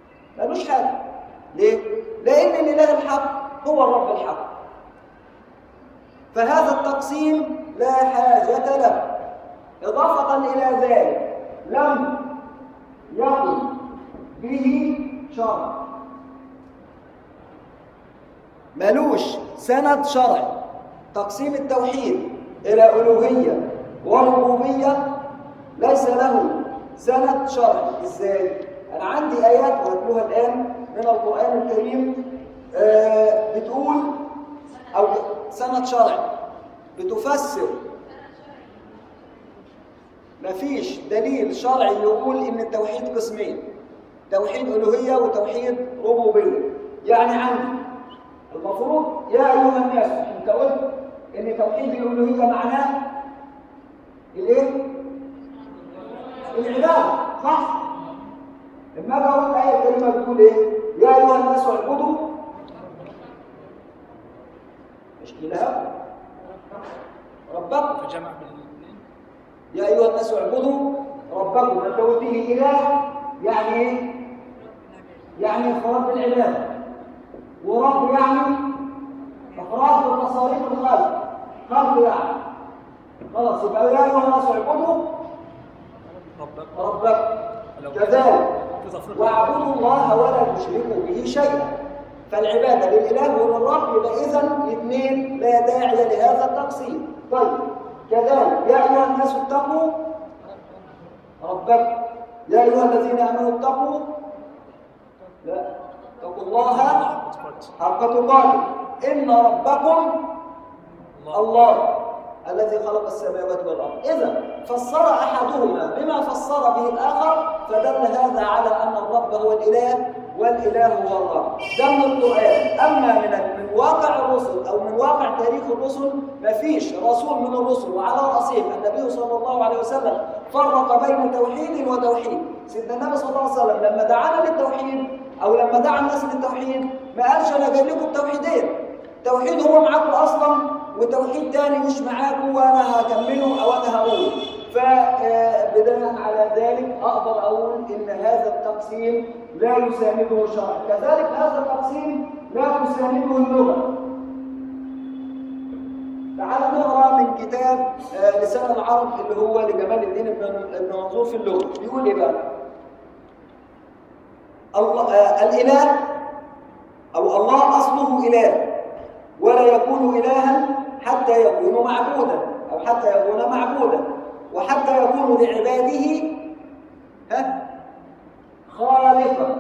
ملوش حاجه ليه لان الاله الحق هو الرب الحق فهذا التقسيم لا حاجة له إضافة إلى ذلك لم يكن به شرع ملوش سند شرعي تقسيم التوحيد إلى ألوهية وربوبية ليس له سند شرعي إزاي؟ أنا عندي آيات وهتلوها الآن من القرآن الكريم آه، بتقول أو سند شرعي بتفسر مفيش دليل شرعي يقول ان التوحيد قسمين توحيد الوهيه وتوحيد ربوبيه يعني عندي المفروض يا ايها الناس انت قلت ان توحيد الالوهيه معناه الايه العباده صح لما اجي اقول الايه الكريمه بتقول ايه يا ايها الناس اعبدوا مش اله ربكم فجمع بين الاثنين يا أيها الناس اعبدوا ربكم أنت قلت لي إله يعني إيه؟ يعني إفراد بالعبادة ورب يعني إفراد بتصاريف الخلق خلق يعني خلاص يبقى يا أيها الناس اعبدوا ربك ربكم لو كذلك في تفريق واعبدوا الله ولا تشركوا به شيئا فالعبادة للإله وللرب يبقى إذا الاثنين لا داعي لهذا التقسيم طيب كذلك يا أيها الناس اتقوا ربكم يا أيها الذين آمنوا اتقوا لا اتقوا الله حق تقاته إن ربكم الله الذي خلق السماوات والأرض إذا فسر أحدهما بما فسر به الآخر فدل هذا على أن الرب هو الإله والإله هو الرب ده من القرآن أما من من واقع الرسل أو من واقع تاريخ الرسل مفيش رسول من الرسل وعلى رأسهم النبي صلى الله عليه وسلم فرق بين توحيد وتوحيد سيدنا النبي صلى الله عليه وسلم لما دعانا للتوحيد أو لما دعا الناس للتوحيد ما قالش أنا جاي لكم توحيدين توحيد هو معاكم اصلا وتوحيد تاني مش معاكم وانا هكمله او انا هقوله فبناء على ذلك اقدر اقول ان هذا التقسيم لا يسانده الشرع كذلك هذا التقسيم لا تسانده اللغه تعال نقرا من كتاب آه، لسان العرب اللي هو لجمال الدين ابن ابن منظور في اللغه بيقول ايه بقى الله آه، الاله او الله اصله اله ولا يكون إلها حتى يكون معبودا أو حتى يكون معبودا وحتى يكون لعباده ها خالقا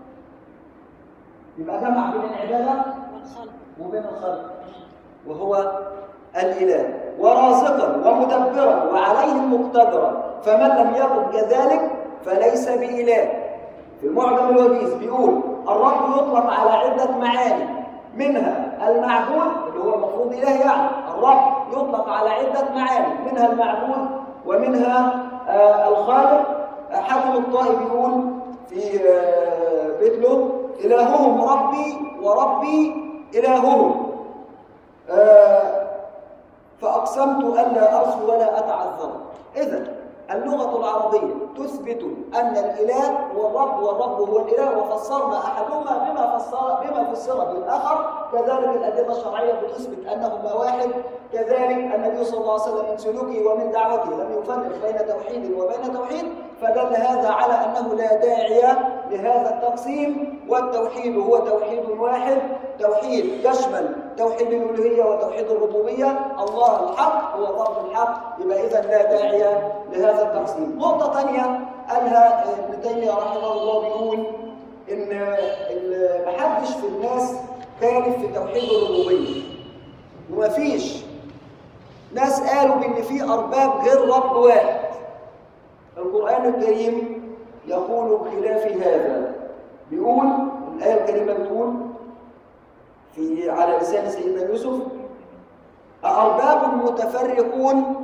يبقى جمع بين العبادة وبين الخلق وهو الإله ورازقا ومدبرا وعليه مقتدرا فمن لم يكن كذلك فليس بإله في المعجم الوجيز بيقول الرب يطلق على عدة معاني منها المعبود اللي هو المفروض إله يعني الرب يطلق على عدة معاني منها المعبود ومنها آه الخالق آه، حاتم الطائي بيقول في آه بيت له إلههم ربي وربي إلههم آه فأقسمت ألا أرسل ولا أتعذر إذا اللغة العربية تثبت أن الإله هو الرب والرب هو الإله وفسرنا أحدهما بما فسر بما فسر بالآخر كذلك الأدلة الشرعية بتثبت أنهما واحد كذلك النبي صلى الله عليه وسلم من سلوكه ومن دعوته لم يفرق بين توحيد وبين توحيد فدل هذا على أنه لا داعي لهذا التقسيم والتوحيد هو توحيد واحد توحيد يشمل توحيد الألوهية وتوحيد الربوبية الله الحق هو الرب الحق يبقى إذا لا داعي لهذا التقسيم نقطة ثانية قالها ابن تيمية رحمه الله بيقول إن ال- محدش في الناس خالف في توحيد الربوبية ومفيش ناس قالوا بإن في أرباب غير رب واحد القرآن الكريم يقول بخلاف هذا بيقول الآية الكريمة بتقول في على لسان سيدنا يوسف أأرباب متفرقون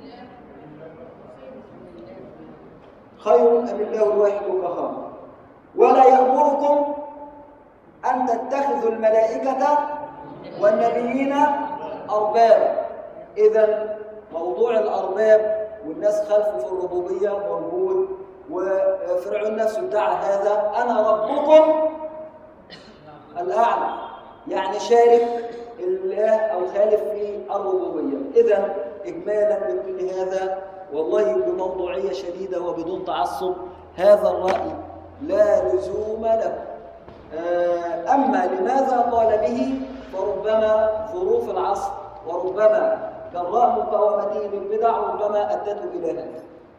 خير أم الله الواحد القهار ولا يأمركم أن تتخذوا الملائكة والنبيين أربابا إذا موضوع الأرباب والناس خلفه في الربوبية موجود وفرعون نفسه ادعى هذا أنا ربكم الأعلى يعني شارك الله أو خالف في الربوبية إذا إجمالا لكل هذا والله بموضوعية شديدة وبدون تعصب هذا الرأي لا لزوم له آه، أما لماذا قال به فربما ظروف العصر وربما جراء مقاومته للبدع ربما أدته إلى هذا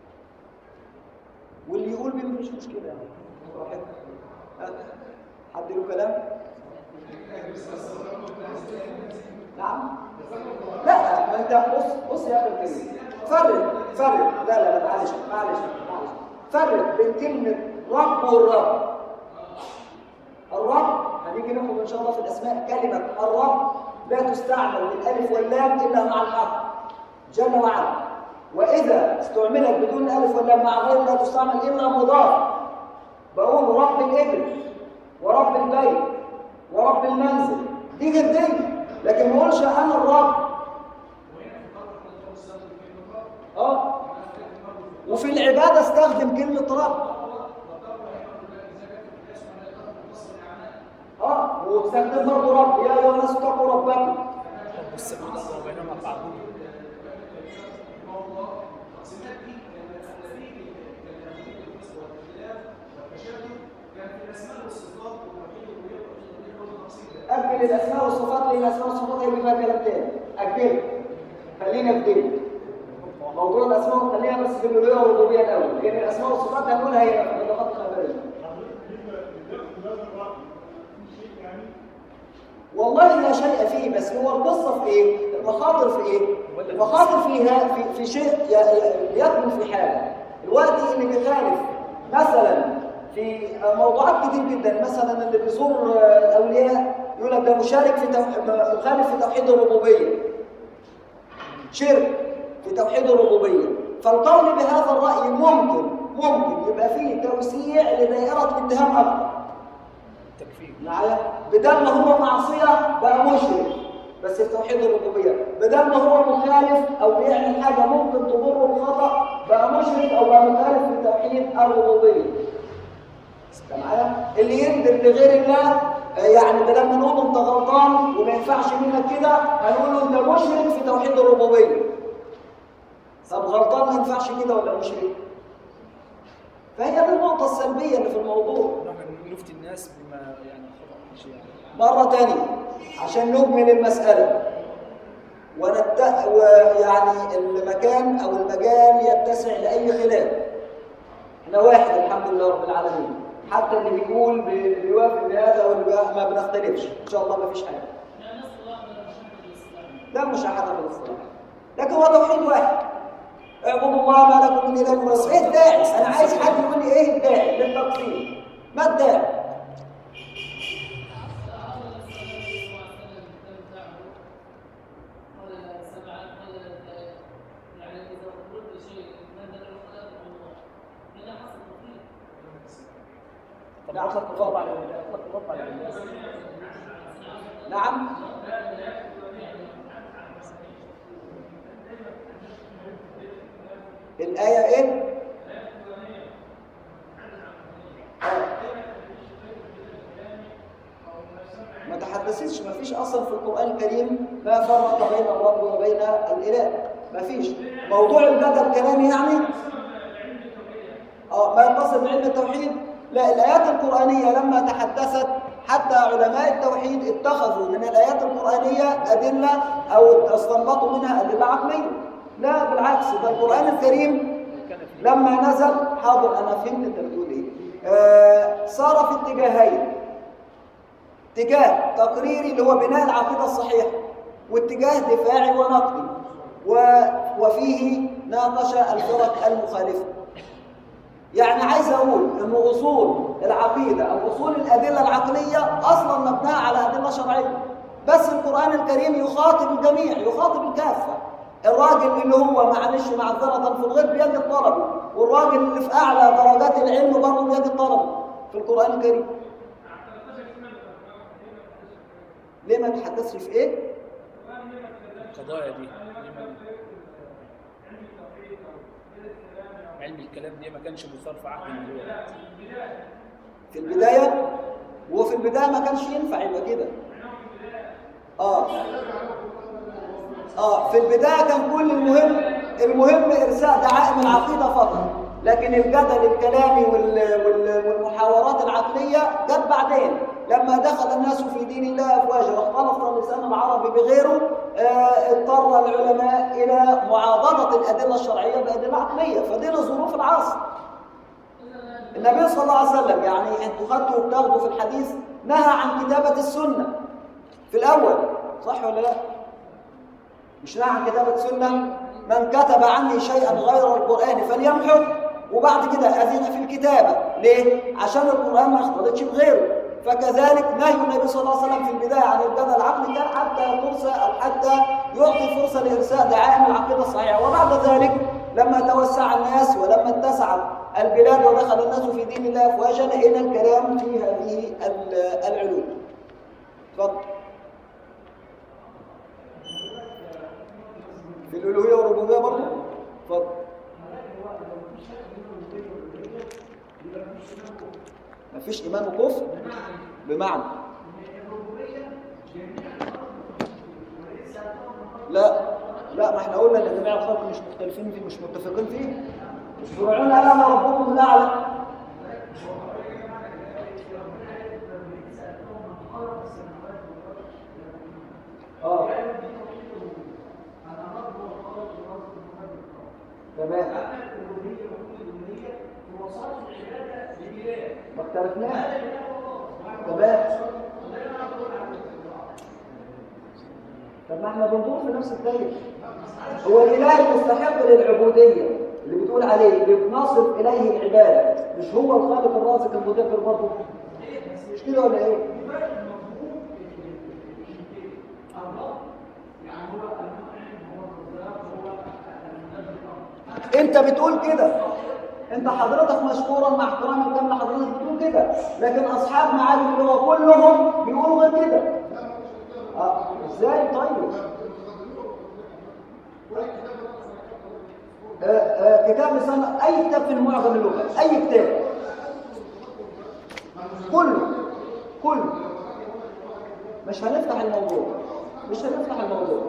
واللي يقول بيه مفيش مشكلة يعني براحتك. ها؟ حد له كلام؟ نعم لا ما انت بص بص يا اخي الكريم فرق فرق لا لا لا معلش معلش معلش فرق بين كلمة رب والرب الرب هنيجي ناخد ان شاء الله في الاسماء كلمة الرب لا تستعمل بالالف واللام الا مع الحق جل وعلا واذا استعملت بدون الالف واللام مع غير لا تستعمل الا مضاف بقول رب الابل ورب البيت ورب المنزل دي غير دي لكن ما اقولش انا الرب اه وفي العباده استخدم كلمه رب اه واستخدم برضه رب يا ايها الناس اتقوا ربكم رب السماوات والارض وبينهما فاعبدوا أجل الأسماء والصفات لأن الأسماء والصفات هي فيها كلام تاني أجل خلينا في دي موضوع الأسماء خلينا بس في الألوهية والربوبية الأول لأن الأسماء والصفات هنقولها هي في الإضافات الخبرية والله لا شيء فيه بس هو القصة في إيه؟ المخاطر في إيه؟ المخاطر فيها في, في شيء ي- ي- يكمن في حاجة الوقت اللي بيخالف مثلا في موضوعات كتير جدا مثلا اللي بيزور الأولياء يقول لك ده مشارك في توح- مخالف في توحيد الربوبية شرك في توحيد الربوبية فالقول بهذا الرأي ممكن ممكن يبقى فيه توسيع لدائرة الاتهام أكبر تكفير معايا بدل ما هو معصية بقى مشرك بس في توحيد الربوبية بدل ما هو مخالف أو بيعمل حاجة ممكن تضره بخطأ بقى مشرك أو بقى مخالف في توحيد الربوبية أنت معايا اللي يندب لغير الله آه، يعني بدل ما نقول انت غلطان وما ينفعش منك كده هنقول له انت مشرك في توحيد الربوبيه طب غلطان ما ينفعش كده ولا مشرك فهي دي النقطه السلبيه اللي في الموضوع نحن نفتي الناس بما يعني خطأ شيء يعني مرة تانية عشان نكمل المسألة ونت... ويعني المكان أو المجال يتسع لأي خلاف احنا واحد الحمد لله رب العالمين حتى اللي بيقول بي- بيوافق بهذا واللي بي- ما بنختلفش إن شاء الله ما فيش حاجة لا مشاحنة في الاصطلاح لكن هو توحيد واحد اعبدوا الله ما لكم من اله غيره بس ايه الداعي؟ انا عايز حد يقول لي ايه الداعي للتقسيم؟ ما الداعي؟ طب اطلق الرب على اطلق الرب على الناس نعم الآية إيه؟ آه. ما تحدثتش ما فيش أصلا في القرآن الكريم ما فرق بين الرب وبين الإله ما فيش موضوع الجدل كلامي يعني اه ما يتصل بعلم التوحيد لا الآيات القرآنية لما تحدثت حتى علماء التوحيد اتخذوا من الآيات القرآنية أدلة أو استنبطوا منها أدلة عقلية لا بالعكس ده القرآن الكريم لما نزل حاضر أنا فهمت أنت بتقول إيه آه صار في اتجاهين اتجاه تقريري اللي هو بناء العقيدة الصحيحة واتجاه دفاعي ونقدي و... وفيه ناقش الفرق المخالفة يعني عايز اقول ان اصول العقيده او اصول الادله العقليه اصلا مبنيه على ادله شرعيه بس القران الكريم يخاطب الجميع يخاطب الكافه الراجل اللي هو معلش معذره في الغيب بيجد طلبه والراجل اللي في اعلى درجات العلم برضه بيجد طلبه في القران الكريم ليه ما تحدثش في ايه القضايا دي لمن- علم الكلام دي ما كانش مثار في عهد النبوة في البدايه وفي البدايه ما كانش ينفع يبقى كده اه اه في البدايه كان كل المهم المهم ارساء دعائم العقيده فقط لكن الجدل الكلامي وال- وال- والمحاورات العقليه جت بعدين لما دخل الناس في دين الله افواجا واختلط اللسان العربي بغيره آه اضطر العلماء الى معاضده الادله الشرعيه بادله عقليه فدي لظروف العصر النبي صلى الله عليه وسلم يعني انتوا خدتوا وبتاخدوا في الحديث نهى عن كتابه السنه في الاول صح ولا لا؟ مش نهى عن كتابة سنة من كتب عني شيئا غير القرآن فليمحو وبعد كده أذن في الكتابة ليه؟ عشان القرآن ما يختلطش بغيره فكذلك نهي النبي صلى الله عليه وسلم في البداية عن الجدل العقلي كان حتى ترسى أو حتى يعطي فرصة لإرساء دعائم العقيدة الصحيحة وبعد ذلك لما توسع الناس ولما اتسعت البلاد ودخل الناس في دين الله أفواجا نهينا الكلام في هذه ال- العلوم اتفضل في الألوهية والربوبية برضه اتفضل مفيش إيمان وكفر بمعنى لا لا ما احنا قلنا ان جميع الخلق مش مختلفين فيه مش متفقين فيه مش فرعون قال انا ربكم الاعلى اه تمام ما اختلفناش تمام طب ما احنا بندور في نفس الدايره هو الاله المستحق للعبوديه اللي بتقول عليه اللي بنصب اليه العباده مش هو الخالق الرازق المدبر برضه مش كده ولا ايه انت بتقول كده انت حضرتك مشكورا مع احترامي الكامل لحضرتك بتقول كده لكن اصحاب معالم اللي هو كلهم بيقولوا غير كده اه ازاي طيب آه آه كتاب لسان اي كتاب في المعجم اللغه اي كتاب كله كله مش هنفتح الموضوع مش هنفتح الموضوع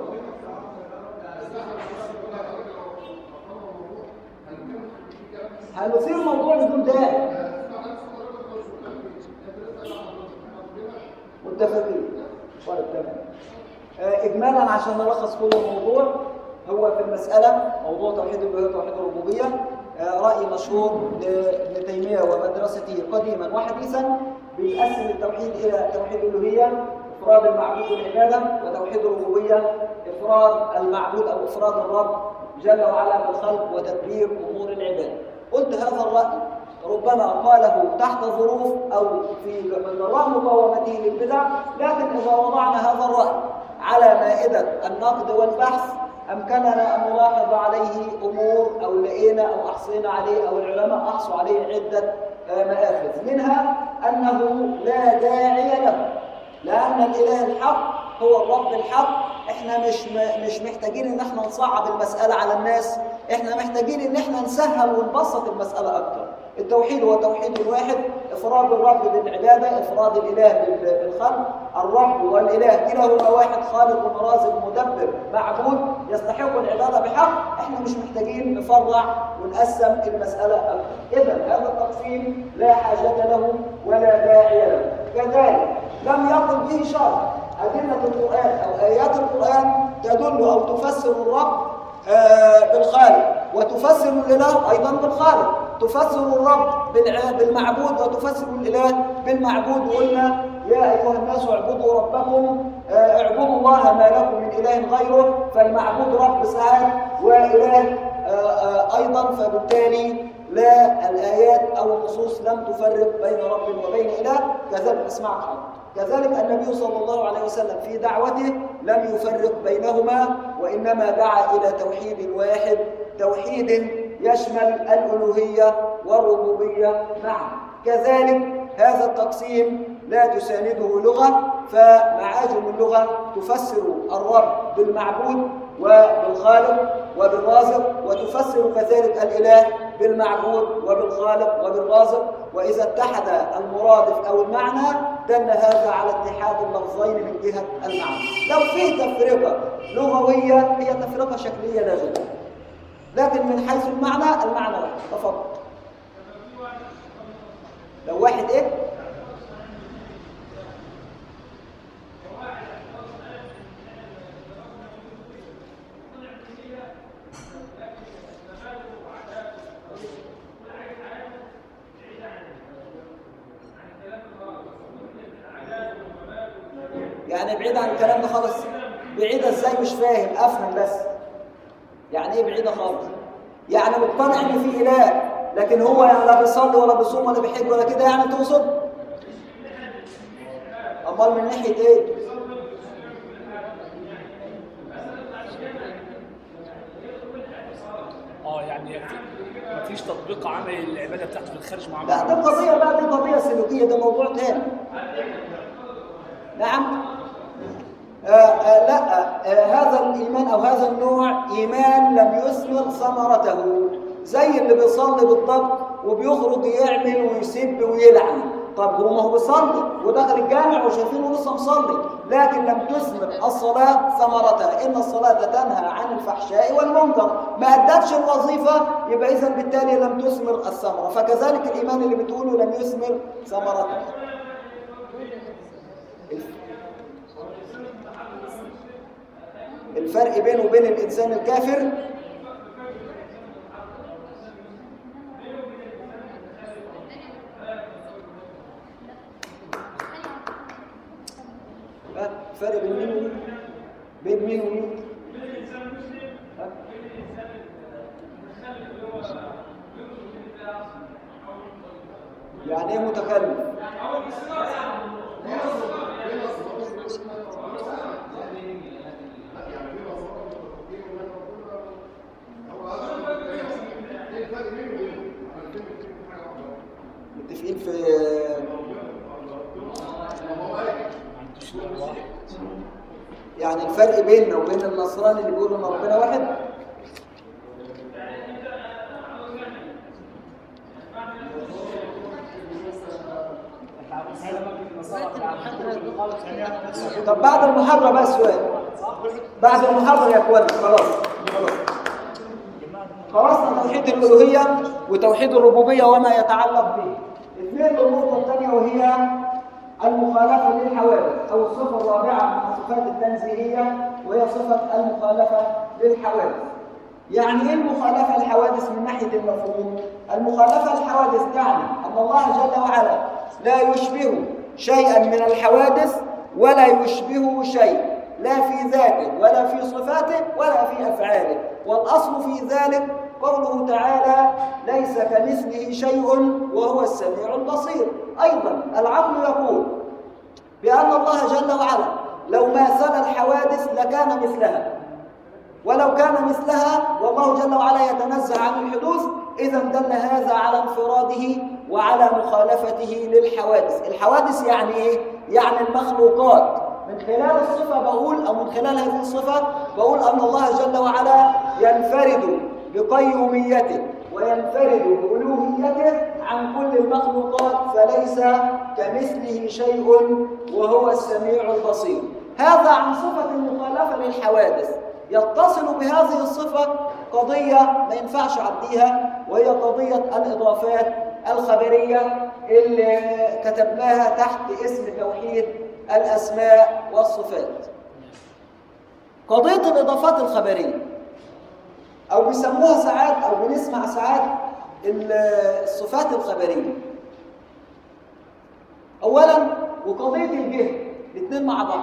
هنثير موضوع بدون داعي متفقين طيب تمام آه، اجمالا عشان نلخص كل الموضوع هو في المساله موضوع توحيد الالوهيه وتوحيد الربوبيه آه، راي مشهور لابن تيميه ومدرسته قديما وحديثا بيقسم التوحيد الى توحيد الالوهيه افراد المعبود بالعباده وتوحيد الربوبيه افراد المعبود او افراد الرب جل وعلا بالخلق وتدبير امور العباد قلت هذا الراي ربما قاله تحت ظروف او في من وراء مقاومته للبدع لكن اذا وضعنا هذا الراي على مائده النقد والبحث امكننا ان نلاحظ عليه امور او لقينا او احصينا عليه او العلماء احصوا عليه عده آه، مآخذ منها انه لا داعي له لان الاله الحق هو الرب الحق احنا مش م- مش محتاجين ان احنا نصعب المساله على الناس احنا محتاجين ان احنا نسهل ونبسط المساله اكتر التوحيد هو توحيد واحد افراد الرب بالعباده افراد الاله بال- بالخلق الرب والاله كلاهما واحد خالق ورازق مدبر معبود يستحق العباده بحق احنا مش محتاجين نفرع ونقسم المساله اكتر اذا هذا التقسيم لا حاجه له ولا داعي له كذلك لم يقل به شرع أدلة القرآن أو آيات القرآن تدل أو تفسر الرب آه، بالخالق وتفسر الإله أيضا بالخالق تفسر الرب بالع- بالمعبود وتفسر الإله بالمعبود وقلنا يا أيها الناس اعبدوا ربكم آه، اعبدوا الله ما لكم من إله غيره فالمعبود رب سعاد وإله آه، آه، أيضا فبالتالي لا الآيات أو النصوص لم تفرق بين رب وبين إله كذلك اسمع حق كذلك النبي صلى الله عليه وسلم في دعوته لم يفرق بينهما وإنما دعا إلى توحيد واحد توحيد يشمل الألوهية والربوبية معا كذلك هذا التقسيم لا تسانده لغة فمعاجم اللغة تفسر الرب بالمعبود وبالخالق وبالرازق وتفسر كذلك الإله بالمعبود وبالخالق وبالرازق وإذا اتحد المرادف أو المعنى دل هذا على اتحاد اللفظين من جهة المعنى لو في تفرقة لغوية هي تفرقة شكلية لا غير لكن من حيث المعنى المعنى واحد تفضل لو واحد ايه يعني بعيد عن الكلام ده خالص بعيدة ازاي مش فاهم افهم بس يعني ايه بعيدة خالص يعني مقتنع ان في اله لكن هو يعني لا بيصلي ولا بيصوم ولا بيحج ولا كده يعني تقصد امال من ناحية ايه اه يعني مفيش تطبيق عملي للعباده بتاعته في الخارج مع لا دي قضية بقى دي قضية سلوكية ده موضوع تاني نعم آه آه لا آه هذا الإيمان أو هذا النوع إيمان لم يثمر ثمرته زي اللي بيصلي بالضبط وبيخرج يعمل ويسب ويلعن طب هو ما هو بيصلي ودخل الجامع وشايفينه لسه مصلي لكن لم تثمر الصلاة ثمرتها إن الصلاة تنهى عن الفحشاء والمنكر ما أدتش الوظيفة يبقى إذا بالتالي لم تثمر الثمرة فكذلك الإيمان اللي بتقوله لم يثمر ثمرته الفرق بينه وبين الإنسان الكافر ها؟ فرق بين مين ومين؟ بين مين ومين؟ ها؟ يعني ايه متكلم؟ متفقين في يعني الفرق بيننا وبين النصراني اللي بيقول ان ربنا واحد طب بعد المحاضرة بقى السؤال بعد المحاضرة يا اخوانا خلاص خلاص خلصنا توحيد الألوهية وتوحيد الربوبية وما يتعلق به اثنين النقطة الثانية وهي المخالفة للحوادث أو الصفة الرابعة من الصفات التنزيهية وهي صفة المخالفة للحوادث يعني ايه المخالفة للحوادث من ناحية المفهوم؟ المخالفة للحوادث تعني أن الله جل وعلا لا يشبه شيئا من الحوادث ولا يشبهه شيء لا في ذاته ولا في صفاته ولا في أفعاله والأصل في ذلك قوله تعالى ليس كمثله شيء وهو السميع البصير أيضا العقل يقول بأن الله جل وعلا لو ماثل الحوادث لكان مثلها ولو كان مثلها والله جل وعلا يتنزه عن الحدوث إذا دل هذا على انفراده وعلى مخالفته للحوادث الحوادث يعني إيه؟ يعني المخلوقات من خلال الصفة بقول أو من خلال هذه الصفة بقول أن الله جل وعلا ينفرد بقيوميته وينفرد بألوهيته عن كل المخلوقات فليس كمثله شيء وهو السميع البصير هذا عن صفة المخالفة للحوادث يتصل بهذه الصفة قضية ما ينفعش عديها وهي قضية الإضافات الخبرية اللي كتبناها تحت اسم توحيد الأسماء والصفات قضية الإضافات الخبرية أو بيسموها ساعات أو بنسمع ساعات الصفات الخبرية أولا وقضية الجهة الاثنين مع بعض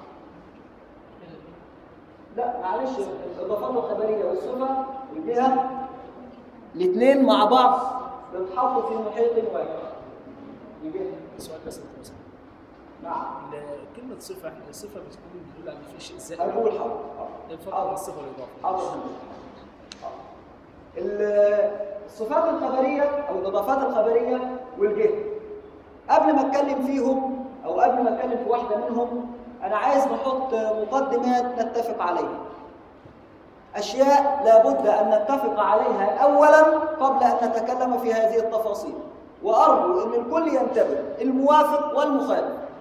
لا معلش الإضافات الخبرية والصفة والجهة الاثنين مع بعض بيتحطوا في محيط واحد الجهة سؤال بس بس نعم ال- كلمة صفة احنا الصفة بتكون بتدل على في شيء زائد هنقول حاضر الفرق بين الصفة والإضافة حاضر ال- الصفات الخبرية أو الإضافات الخبرية والجهة قبل ما أتكلم فيهم أو قبل ما أتكلم في واحدة منهم أنا عايز نحط مقدمات نتفق عليها أشياء لابد أن نتفق عليها أولا قبل أن نتكلم في هذه التفاصيل وأرجو أن الكل ينتبه الموافق والمخالف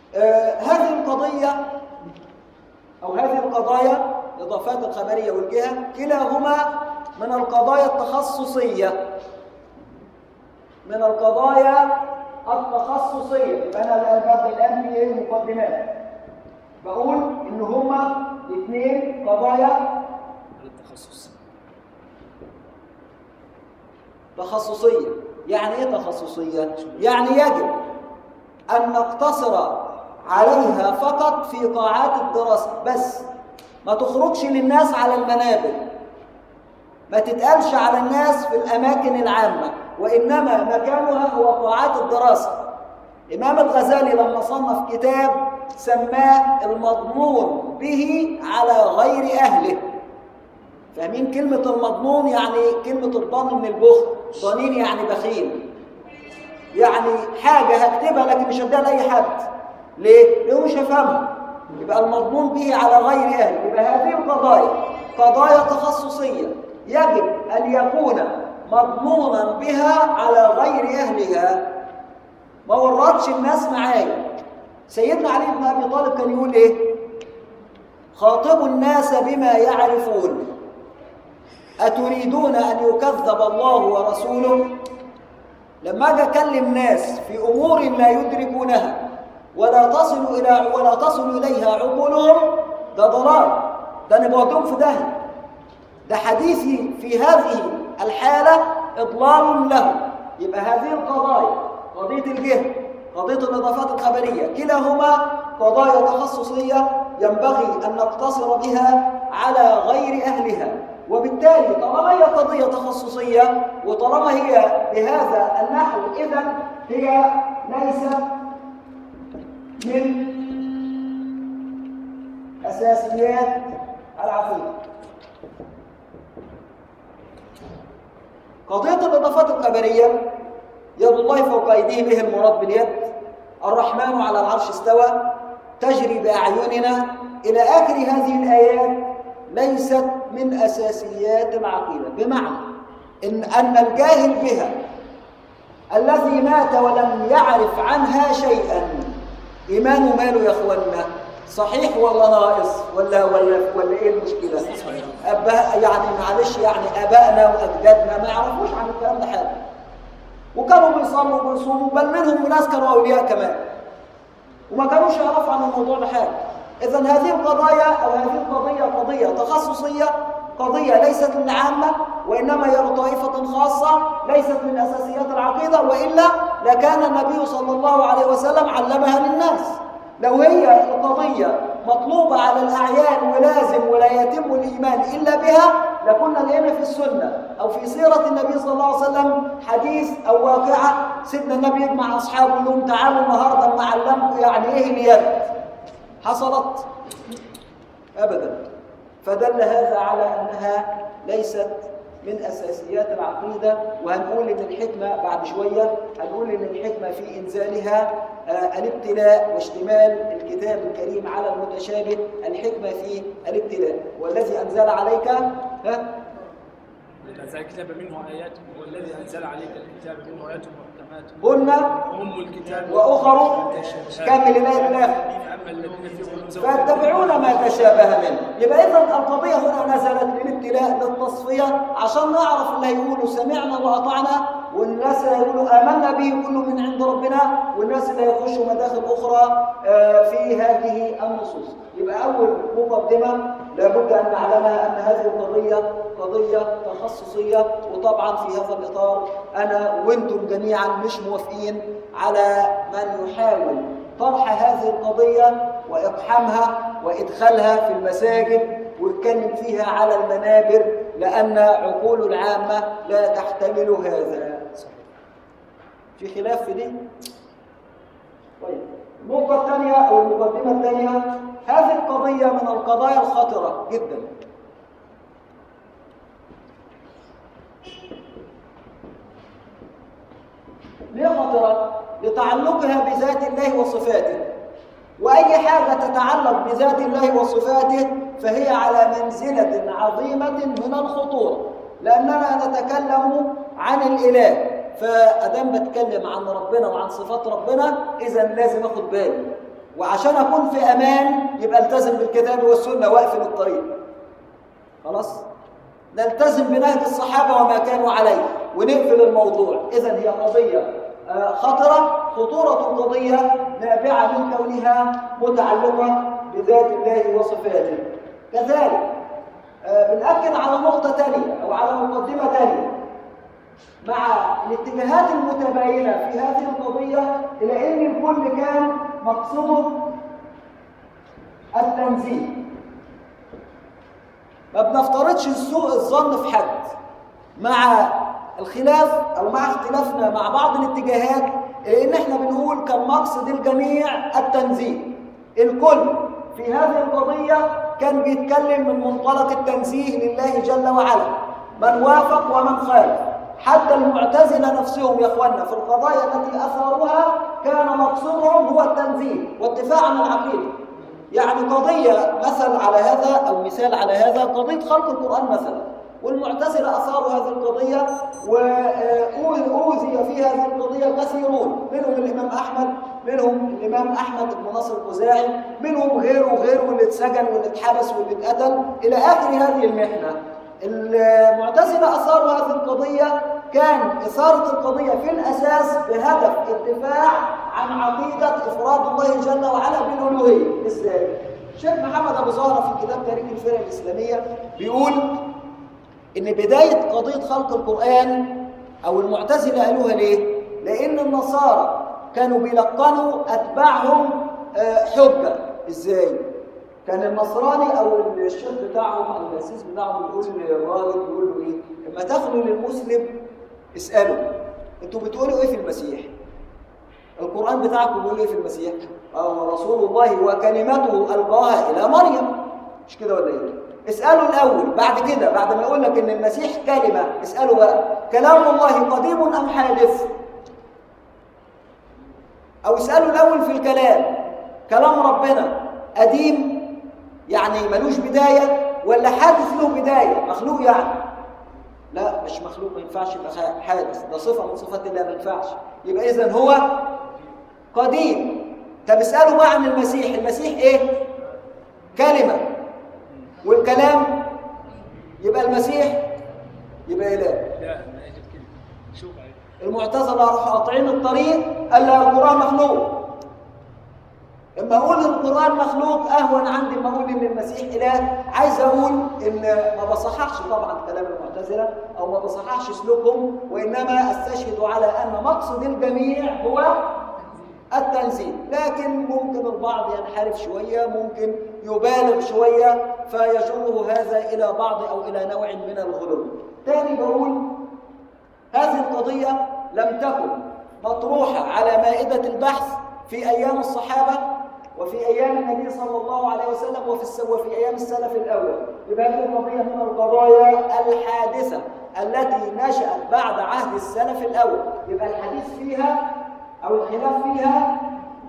آه هذه القضية أو هذه القضايا الإضافات الخبرية والجهة كلاهما من القضايا التخصصية من القضايا التخصصية يبقى أنا الآن ببدأ الآن في إيه مقدمات بقول إن هما اثنين قضايا التخصص تخصصية يعني ايه تخصصية؟ يعني يجب أن نقتصر عليها فقط في قاعات الدراسة بس ما تخرجش للناس على المنابر ما تتقالش على الناس في الأماكن العامة وإنما مكانها هو قاعات الدراسة إمام الغزالي لما صنف كتاب سماه المضمون به على غير أهله فاهمين كلمة المضمون يعني كلمة الضن من البخل ضنين يعني بخيل يعني حاجة هكتبها لكن مش هديها لأي حد ليه؟ لأنه مش هفهمها يبقى المضمون به على غير أهل يبقى هذه القضايا قضايا تخصصية يجب أن يكون مضمونا بها على غير أهلها ما ورطش الناس معايا سيدنا علي بن أبي طالب كان يقول إيه؟ خاطبوا الناس بما يعرفون أتريدون أن يكذب الله ورسوله لما أجي أكلم ناس في أمور لا يدركونها ولا تصل إلى ولا تصل إليها عقولهم ده ضلال ده أنا بوديهم في داهية ده حديثي في هذه الحالة إضلال له يبقى هذه القضايا قضية الجهل قضية الإضافات الخبرية كلاهما قضايا تخصصية ينبغي أن نقتصر بها على غير أهلها وبالتالي طالما هي قضية تخصصية وطالما هي بهذا النحو إذا هي ليست من أساسيات العقيدة قضية الإضافات الخبرية يد الله فوق أيديهم به المراد باليد الرحمن على العرش استوى تجري بأعيننا إلى آخر هذه الآيات ليست من أساسيات العقيدة بمعنى إن أن الجاهل بها الذي مات ولم يعرف عنها شيئا إيمانه ماله يا أخوانا صحيح ولا ناقص ولا ولا ولا ايه المشكله أبا يعني معلش يعني ابائنا واجدادنا ما يعرفوش عن الكلام ده حاجه وكانوا بيصلوا وبيصوموا بل منهم ناس كانوا اولياء كمان وما كانوش يعرفوا عن الموضوع ده حاجه اذا هذه القضايا او هذه القضيه قضيه تخصصيه قضيه ليست للعامه وانما هي لطائفه خاصه ليست من اساسيات العقيده والا لكان النبي صلى الله عليه وسلم علمها للناس لو هي القضية مطلوبة على الأعيان ولازم ولا يتم الإيمان إلا بها لكنا لقينا في السنة أو في سيرة النبي صلى الله عليه وسلم حديث أو واقعة سيدنا النبي يجمع أصحابه يقول لهم تعالوا النهاردة ما علمكم يعني إيه اليد حصلت أبدا فدل هذا على أنها ليست من أساسيات العقيدة وهنقول إن الحكمة بعد شوية هنقول إن الحكمة في إنزالها آه الابتلاء واشتمال الكتاب الكريم على المتشابه الحكمة في الابتلاء والذي أنزل عليك ها أنزل الكتاب منه آيات والذي أنزل عليك الكتاب منه آيات محكمات قلنا أم الكتاب وأخر كمل الآية الآخر أما الذين في قلوبهم زيغ فاتبعون ما تشابه منه يبقى إذا القضية هنا نزلت للابتلاء للتصفية عشان نعرف اللي هيقولوا سمعنا وأطعنا والناس اللي هيقولوا آمنا به كله من عند ربنا والناس اللي هيخشوا مداخل أخرى آه، في هذه النصوص يبقى أول مقدمة لابد أن نعلمها أن هذه القضية قضية تخصصية وطبعا في هذا الإطار أنا وأنتم جميعا مش موافقين على من يحاول طرح هذه القضية وإقحامها وإدخالها في المساجد ويتكلم فيها على المنابر لأن عقول العامة لا تحتمل هذا في خلاف في دي؟ طيب النقطة الثانية أو المقدمة الثانية هذه القضية من القضايا الخطرة جدا ليه خطرة؟ لتعلقها بذات الله وصفاته وأي حاجة تتعلق بذات الله وصفاته فهي على منزلة عظيمة من الخطورة لأننا نتكلم عن الإله فأدام بتكلم عن ربنا وعن صفات ربنا إذا لازم أخد بالي وعشان اكون في امان يبقى التزم بالكتاب والسنه واقفل الطريق خلاص نلتزم بنهج الصحابه وما كانوا عليه ونقفل الموضوع اذا هي قضيه آه، خطره خطوره القضيه نابعه من كونها متعلقه بذات الله وصفاته كذلك آه، بنأكد على نقطه ثانيه او على مقدمه ثانيه مع الاتجاهات المتباينة في هذه القضية إلى أن الكل كان مقصده التنزيل ما بنفترضش سوء الظن في حد مع الخلاف أو مع اختلافنا مع بعض الاتجاهات لأن احنا بنقول كان مقصد الجميع التنزيل الكل في هذه القضية كان بيتكلم من منطلق التنزيه لله جل وعلا من وافق ومن خالف حتى المعتزلة نفسهم يا اخوانا في القضايا التي أثاروها كان مقصودهم هو التنزيه والدفاع عن العقيدة يعني قضية مثل على هذا أو مثال على هذا قضية خلق القرآن مثلا والمعتزلة أثاروا هذه القضية وأوذي في هذه القضية كثيرون منهم الإمام أحمد منهم الإمام أحمد بن نصر الخزاعي منهم غيره وغيره اللي اتسجن واللي اتحبس واللي اتقتل إلى آخر هذه المحنة المعتزلة أثاروا هذه القضية كان إثارة القضية في الأساس بهدف الدفاع عن عقيدة إفراد الله جل وعلا بالألوهية إزاي؟ الشيخ محمد أبو زهرة في كتاب تاريخ الفرق الإسلامية بيقول إن بداية قضية خلق القرآن أو المعتزلة قالوها ليه؟ لأن النصارى كانوا بيلقنوا أتباعهم آه، حجة إزاي؟ كان النصراني او الشيخ بتاعهم او الاسيس بتاعهم يقول للراجل يقول له ايه لما تاخدوا للمسلم اساله انتوا بتقولوا ايه في المسيح القران بتاعكم بيقول ايه في المسيح اه رسول الله وكلمته القاها الى مريم مش كده ولا ايه اساله الاول بعد كده بعد ما يقول لك ان المسيح كلمه اساله بقى كلام الله قديم ام حادث او اساله الاول في الكلام كلام ربنا قديم يعني ملوش بداية ولا حادث له بداية مخلوق يعني لا مش مخلوق ما ينفعش يبقى حادث ده صفة من صفات الله ما ينفعش يبقى إذا هو قديم طب اسأله بقى عن المسيح المسيح إيه؟ كلمة والكلام يبقى المسيح يبقى إله لا ما اجت كده شوف عليك المعتزلة راحوا قاطعين الطريق قال لا القرآن مخلوق اما اقول القران مخلوق اهون عندي اما اقول ان المسيح اله عايز اقول ان ما بصححش طبعا كلام المعتزله او ما بصححش سلوكهم وانما استشهد على ان مقصد الجميع هو التنزيل لكن ممكن البعض ينحرف شويه ممكن يبالغ شويه فيجره هذا الى بعض او الى نوع من الغلو تاني بقول هذه القضيه لم تكن مطروحه على مائده البحث في ايام الصحابه وفي ايام النبي صلى الله عليه وسلم وفي الس... وفي ايام السلف الاول يبقى هذه القضيه من القضايا الحادثه التي نشات بعد عهد السلف الاول يبقى الحديث فيها او الخلاف فيها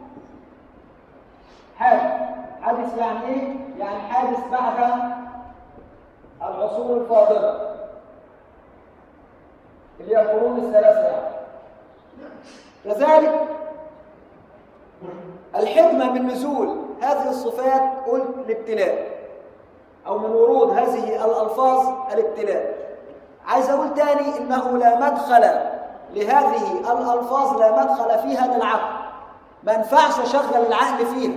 حادث حادث يعني ايه يعني حادث بعد العصور الفاضله اللي هي القرون الثلاثه يعني كذلك الحكمة من نزول هذه الصفات قلت الابتلاء أو من ورود هذه الألفاظ الابتلاء عايز أقول تاني إنه لا مدخل لهذه الألفاظ لا مدخل فيها للعقل ما ينفعش أشغل العقل فيها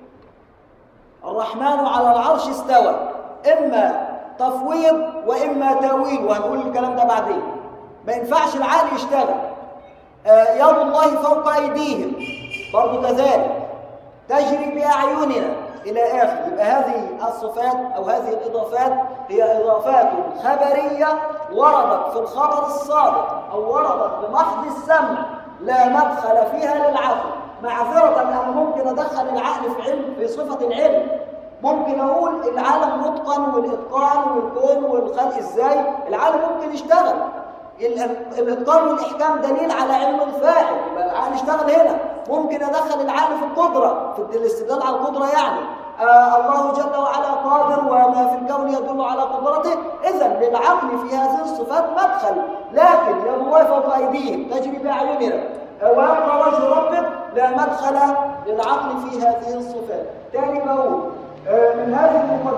الرحمن على العرش استوى إما تفويض وإما تاويل وهنقول الكلام ده بعدين ما ينفعش العقل يشتغل آه يد الله فوق أيديهم برضو كذلك تجري بأعيننا إلى آخر يبقى هذه الصفات أو هذه الإضافات هي إضافات خبرية وردت في الخبر الصادق أو وردت بمحض السمع لا مدخل فيها للعقل معذرة أنا ممكن أدخل العقل في علم في صفة العلم ممكن أقول العالم متقن والإتقان والكون والخلق إزاي العالم ممكن يشتغل الاتقان والاحكام دليل على علم الفاعل يبقى العقل اشتغل هنا ممكن ادخل العقل في القدره في الاستدلال على القدره يعني آه الله جل وعلا قادر وما في الكون يدل على قدرته اذا للعقل في هذه الصفات مدخل لكن يد الله فوق ايديهم تجري باعيننا ويبقى وجه ربك لا مدخل للعقل في هذه الصفات تاني بقول آه، من هذه المقدمة